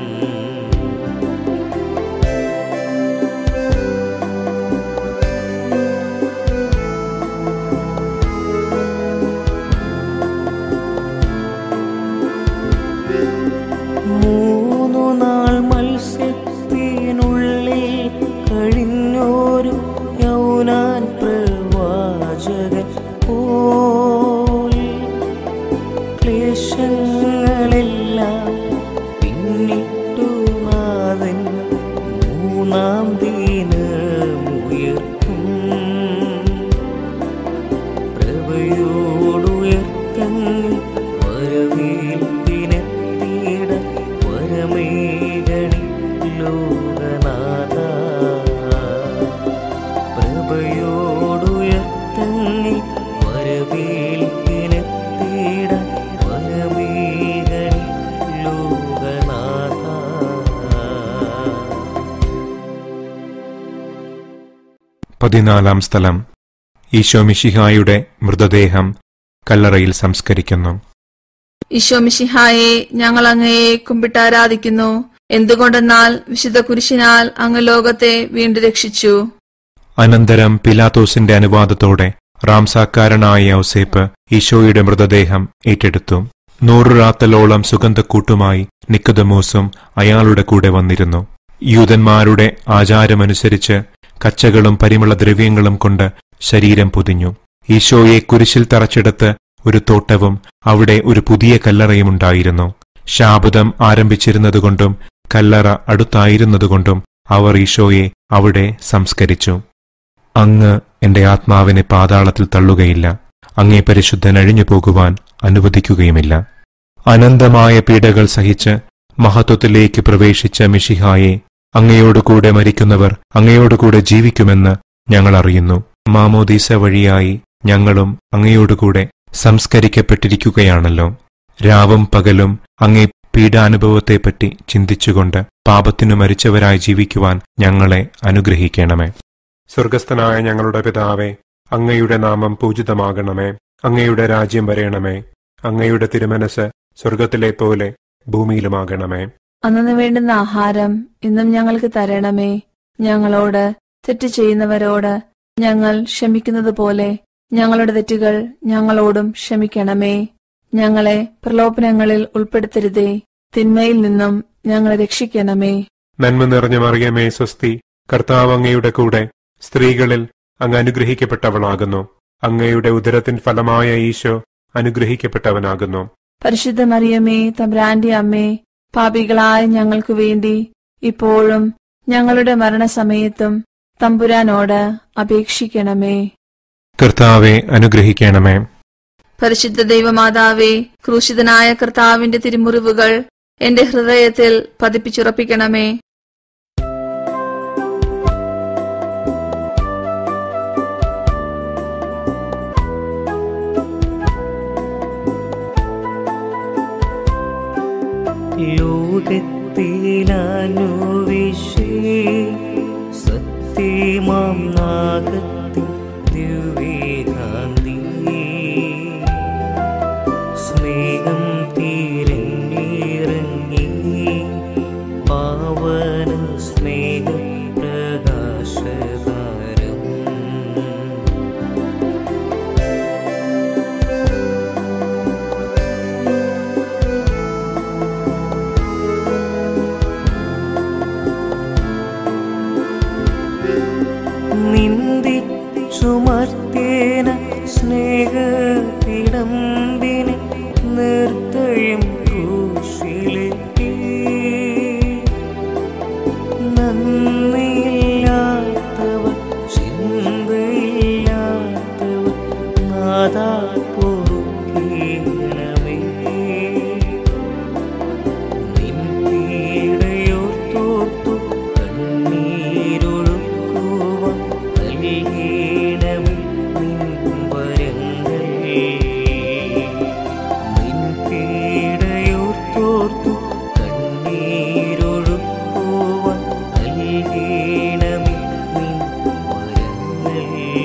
മൂന്നു നാൾ മത്സ്യത്തിനുള്ളിൽ കഴിഞ്ഞോരു യൗനാൻ പ്രവാചകൻ പോൽ ക്ലേശങ്ങളെല്ലാം പിന്നിട്ടു നാഥൻ മൂന്നാം ദിനമുയർത്തും പ്രഭയോടുയർത്തങ്ങി വരവേൽപ്പിനെത്തിയിട വരമേകണി ലോകനാഥ പ്രഭയോടുയർത്തങ്ങി വരവേൽപ്പിനെത്തിയിട വരമേകണി ലോകനാഥ പതിനാലാം സ്ഥലം ഈശോ മിശിഹായുടെ മൃതദേഹം കല്ലറയിൽ സംസ്കരിക്കുന്നു ഈശോമിഷിഹായെ ഞങ്ങൾ അങ്ങയെ കുമ്പിട്ടാരാധിക്കുന്നു എന്തുകൊണ്ടെന്നാൽ വിശുദ്ധ കുരിശിനാൽ അങ്ങ് ലോകത്തെ വീണ്ടും രക്ഷിച്ചു അനന്തരം പിലാത്തോസിന്റെ അനുവാദത്തോടെ റാംസാക്കാരനായ ഔസേപ്പ് ഈശോയുടെ മൃതദേഹം ഏറ്റെടുത്തു നൂറു റാത്തലോളം സുഗന്ധക്കൂട്ടുമായി നിക്കതമോസും അയാളുടെ കൂടെ വന്നിരുന്നു യൂതന്മാരുടെ ആചാരമനുസരിച്ച് കച്ചകളും പരിമള ദ്രവ്യങ്ങളും കൊണ്ട് ശരീരം പൊതിഞ്ഞു ഈശോയെ കുരിശിൽ തറച്ചെടുത്ത് ഒരു തോട്ടവും അവിടെ ഒരു പുതിയ കല്ലറയുമുണ്ടായിരുന്നു ശാബദം ആരംഭിച്ചിരുന്നതുകൊണ്ടും കല്ലറ അടുത്തായിരുന്നതുകൊണ്ടും അവർ ഈശോയെ അവിടെ സംസ്കരിച്ചു അങ്ങ് എന്റെ ആത്മാവിനെ പാതാളത്തിൽ തള്ളുകയില്ല അങ്ങേ പരിശുദ്ധൻ അഴിഞ്ഞു പോകുവാൻ അനുവദിക്കുകയുമില്ല അനന്തമായ പീഡകൾ സഹിച്ച് മഹത്വത്തിലേക്ക് പ്രവേശിച്ച മിഷിഹായെ അങ്ങയോടുകൂടെ മരിക്കുന്നവർ അങ്ങയോടുകൂടെ ജീവിക്കുമെന്ന് ഞങ്ങൾ അറിയുന്നു മാമോദീസ വഴിയായി ഞങ്ങളും അങ്ങയോടുകൂടെ സംസ്കരിക്കപ്പെട്ടിരിക്കുകയാണല്ലോ രാവും പകലും അങ്ങേ പീഡാനുഭവത്തെപ്പറ്റി ചിന്തിച്ചുകൊണ്ട് പാപത്തിനു മരിച്ചവരായി ജീവിക്കുവാൻ ഞങ്ങളെ അനുഗ്രഹിക്കണമേ സ്വർഗസ്ഥനായ ഞങ്ങളുടെ പിതാവേ അങ്ങയുടെ നാമം പൂജിതമാകണമേ അങ്ങയുടെ രാജ്യം വരയണമേ അങ്ങയുടെ തിരുമനസ് സ്വർഗത്തിലെ പോലെ ഭൂമിയിലുമാകണമേ അന്നു വേണ്ടുന്ന ആഹാരം ഇന്നും ഞങ്ങൾക്ക് തരണമേ ഞങ്ങളോട് തെറ്റ് ചെയ്യുന്നവരോട് ഞങ്ങൾ ക്ഷമിക്കുന്നത് പോലെ ഞങ്ങളുടെ തെറ്റുകൾ ഞങ്ങളോടും ക്ഷമിക്കണമേ ഞങ്ങളെ പ്രലോഭനങ്ങളിൽ ഉൾപ്പെടുത്തരുതേ തിന്മയിൽ നിന്നും ഞങ്ങളെ രക്ഷിക്കണമേ നന്മ നിറഞ്ഞ മറിയമേ സ്വസ്തി കർത്താവ് അങ്ങയുടെ കൂടെ സ്ത്രീകളിൽ അങ്ങ് അനുഗ്രഹിക്കപ്പെട്ടവളാകുന്നു അങ്ങയുടെ ഉദരത്തിൻ ഫലമായ ഈശോ അനുഗ്രഹിക്കപ്പെട്ടവനാകുന്നു പരിശുദ്ധ മറിയമേ തമ്പ്രാന്റെ അമ്മേ പാപികളായ ഞങ്ങൾക്ക് വേണ്ടി ഇപ്പോഴും ഞങ്ങളുടെ മരണസമയത്തും തമ്പുരാനോട് അപേക്ഷിക്കണമേ കർത്താവെ അനുഗ്രഹിക്കണമേ പരിശുദ്ധ ദൈവമാതാവേ ക്രൂശിതനായ കർത്താവിന്റെ തിരുമുറിവുകൾ എന്റെ ഹൃദയത്തിൽ പതിപ്പിച്ചുറപ്പിക്കണമേ ലോകത്തിലാനുവിശേ സത്യമാം നാഗത്തിൽ ദിവ്യകാന്തി സ്നേഹം തീരങ്ങിറങ്ങി പാവന സ്നേഹ പ്രകാശതാരം നിന്ദിച്ചുമർത്തേന സ്നേഹത്തിടമ്പിനെ നിർത്തയം ക്രൂശിലേക്ക് നന്ദിയില്ലാത്തവർ ചിന്തയില്ലാത്തവർ നാദാ പൊറുക്കണമേ നിൻ പീഡയോർത്തോർത്തു കണ്ണീരൊഴുക്കുവാൻ നൽകണമേ നിൻ വരങ്ങൾ നിൻ പീഡയോർത്തോർത്തു കണ്ണീരൊഴുക്കുവാൻ നൽകണമേ നിൻ വരങ്ങൾ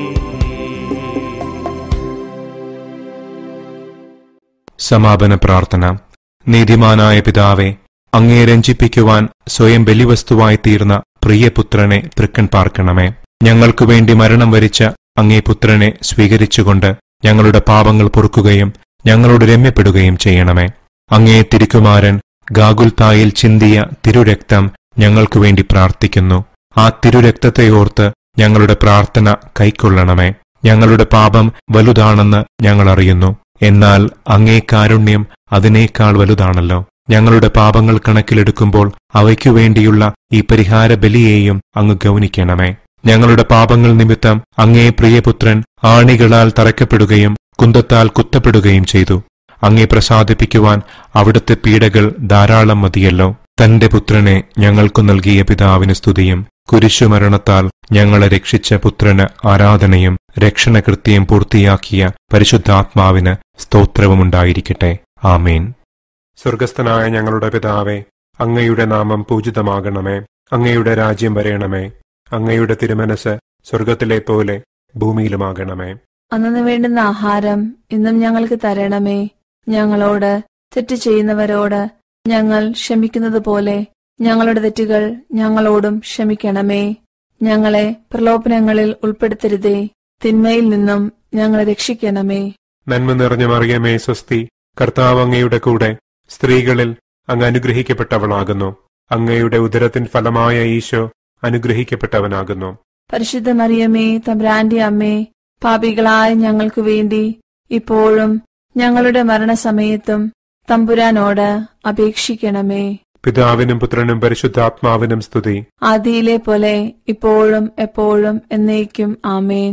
സമാപന പ്രാർത്ഥന നീതിമാനായ പിതാവേ അങ്ങേ രഞ്ജിപ്പിക്കുവാൻ സ്വയം ബലിവസ്തുവായി തീർന്ന പ്രിയപുത്രനെ തൃക്കൺ പാർക്കണമേ ഞങ്ങൾക്കു വേണ്ടി മരണം വരിച്ച അങ്ങേ പുത്രനെ സ്വീകരിച്ചുകൊണ്ട് ഞങ്ങളുടെ പാപങ്ങൾ പൊറുക്കുകയും ഞങ്ങളോട് രമ്യപ്പെടുകയും ചെയ്യണമേ അങ്ങേ തിരുക്കുമാരൻ ഗാഗുൽത്തായിൽ ചിന്തിയ തിരുരക്തം ഞങ്ങൾക്കു വേണ്ടി പ്രാർത്ഥിക്കുന്നു ആ തിരുരക്തത്തെ ഓർത്ത് ഞങ്ങളുടെ പ്രാർത്ഥന കൈക്കൊള്ളണമേ ഞങ്ങളുടെ പാപം വലുതാണെന്ന് ഞങ്ങൾ അറിയുന്നു എന്നാൽ അങ്ങേ കാരുണ്യം അതിനേക്കാൾ വലുതാണല്ലോ ഞങ്ങളുടെ പാപങ്ങൾ കണക്കിലെടുക്കുമ്പോൾ അവയ്ക്കു വേണ്ടിയുള്ള ഈ പരിഹാര ബലിയെയും അങ്ങ് ഗൗനിക്കണമേ ഞങ്ങളുടെ പാപങ്ങൾ നിമിത്തം അങ്ങേ പ്രിയപുത്രൻ ആണികളാൽ തറയ്ക്കപ്പെടുകയും കുന്തത്താൽ കുത്തപ്പെടുകയും ചെയ്തു അങ്ങേ പ്രസാദിപ്പിക്കുവാൻ അവിടുത്തെ പീഡകൾ ധാരാളം മതിയല്ലോ തന്റെ പുത്രനെ ഞങ്ങൾക്കു നൽകിയ പിതാവിന് സ്തുതിയും കുരിശുമരണത്താൽ ഞങ്ങളെ രക്ഷിച്ച പുത്രന് ആരാധനയും രക്ഷണകൃത്യം പൂർത്തിയാക്കിയ പരിശുദ്ധാത്മാവിന് സ്തോത്രവുമുണ്ടായിരിക്കട്ടെ ആമേൻ സ്വർഗസ്ഥനായ ഞങ്ങളുടെ പിതാവേ അങ്ങയുടെ നാമം പൂജിതമാകണമേ അങ്ങയുടെ രാജ്യം വരയണമേ അങ്ങയുടെ തിരുമനസ് സ്വർഗത്തിലെ പോലെ ഭൂമിയിലുമാകണമേ അന്നു വേണ്ടുന്ന ആഹാരം ഇന്നും ഞങ്ങൾക്ക് തരണമേ ഞങ്ങളോട് തെറ്റ് ചെയ്യുന്നവരോട് ഞങ്ങൾ ക്ഷമിക്കുന്നത് പോലെ ഞങ്ങളുടെ തെറ്റുകൾ ഞങ്ങളോടും ക്ഷമിക്കണമേ ഞങ്ങളെ പ്രലോഭനങ്ങളിൽ ഉൾപ്പെടുത്തരുതേ തിന്മയിൽ നിന്നും ഞങ്ങളെ രക്ഷിക്കണമേ നന്മ നിറഞ്ഞ മറിയമേ സ്വസ്തി കർത്താവ് അങ്ങയുടെ കൂടെ സ്ത്രീകളിൽ അങ്ങ് അനുഗ്രഹിക്കപ്പെട്ടവളാകുന്നു അങ്ങയുടെ ഉദരത്തിൻ ഫലമായ ഈശോ അനുഗ്രഹിക്കപ്പെട്ടവനാകുന്നു പരിശുദ്ധ മറിയമേ തമ്പ്രാന്റെ അമ്മേ പാപികളായ ഞങ്ങൾക്കു വേണ്ടി ഇപ്പോഴും ഞങ്ങളുടെ മരണസമയത്തും തമ്പുരാനോട് അപേക്ഷിക്കണമേ പിതാവിനും പുത്രനും പരിശുദ്ധാത്മാവിനും സ്തുതി ആദിയിലെ പോലെ ഇപ്പോഴും എപ്പോഴും എന്നേക്കും ആമേൻ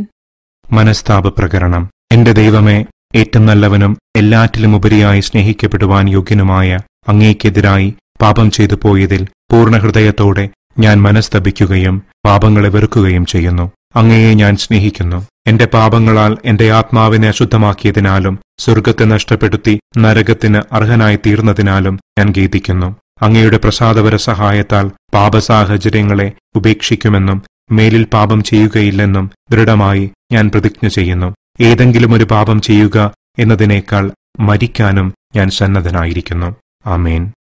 മനസ്താപ പ്രകരണം എന്റെ ദൈവമേ ഏറ്റവും നല്ലവനും എല്ലാറ്റിലും ഉപരിയായി സ്നേഹിക്കപ്പെടുവാൻ യോഗ്യനുമായ അങ്ങേക്കെതിരായി പാപം ചെയ്തു പോയതിൽ പൂർണ്ണ ഹൃദയത്തോടെ ഞാൻ മനസ്തപിക്കുകയും പാപങ്ങളെ വെറുക്കുകയും ചെയ്യുന്നു അങ്ങയെ ഞാൻ സ്നേഹിക്കുന്നു എന്റെ പാപങ്ങളാൽ എന്റെ ആത്മാവിനെ അശുദ്ധമാക്കിയതിനാലും സ്വർഗത്തെ നഷ്ടപ്പെടുത്തി നരകത്തിന് അർഹനായി തീർന്നതിനാലും ഞാൻ ഗീതിക്കുന്നു അങ്ങയുടെ പ്രസാദപര സഹായത്താൽ പാപസാഹചര്യങ്ങളെ ഉപേക്ഷിക്കുമെന്നും മേലിൽ പാപം ചെയ്യുകയില്ലെന്നും ദൃഢമായി ഞാൻ പ്രതിജ്ഞ ചെയ്യുന്നു ഏതെങ്കിലും ഒരു പാപം ചെയ്യുക എന്നതിനേക്കാൾ മരിക്കാനും ഞാൻ സന്നദ്ധനായിരിക്കുന്നു ആമേൻ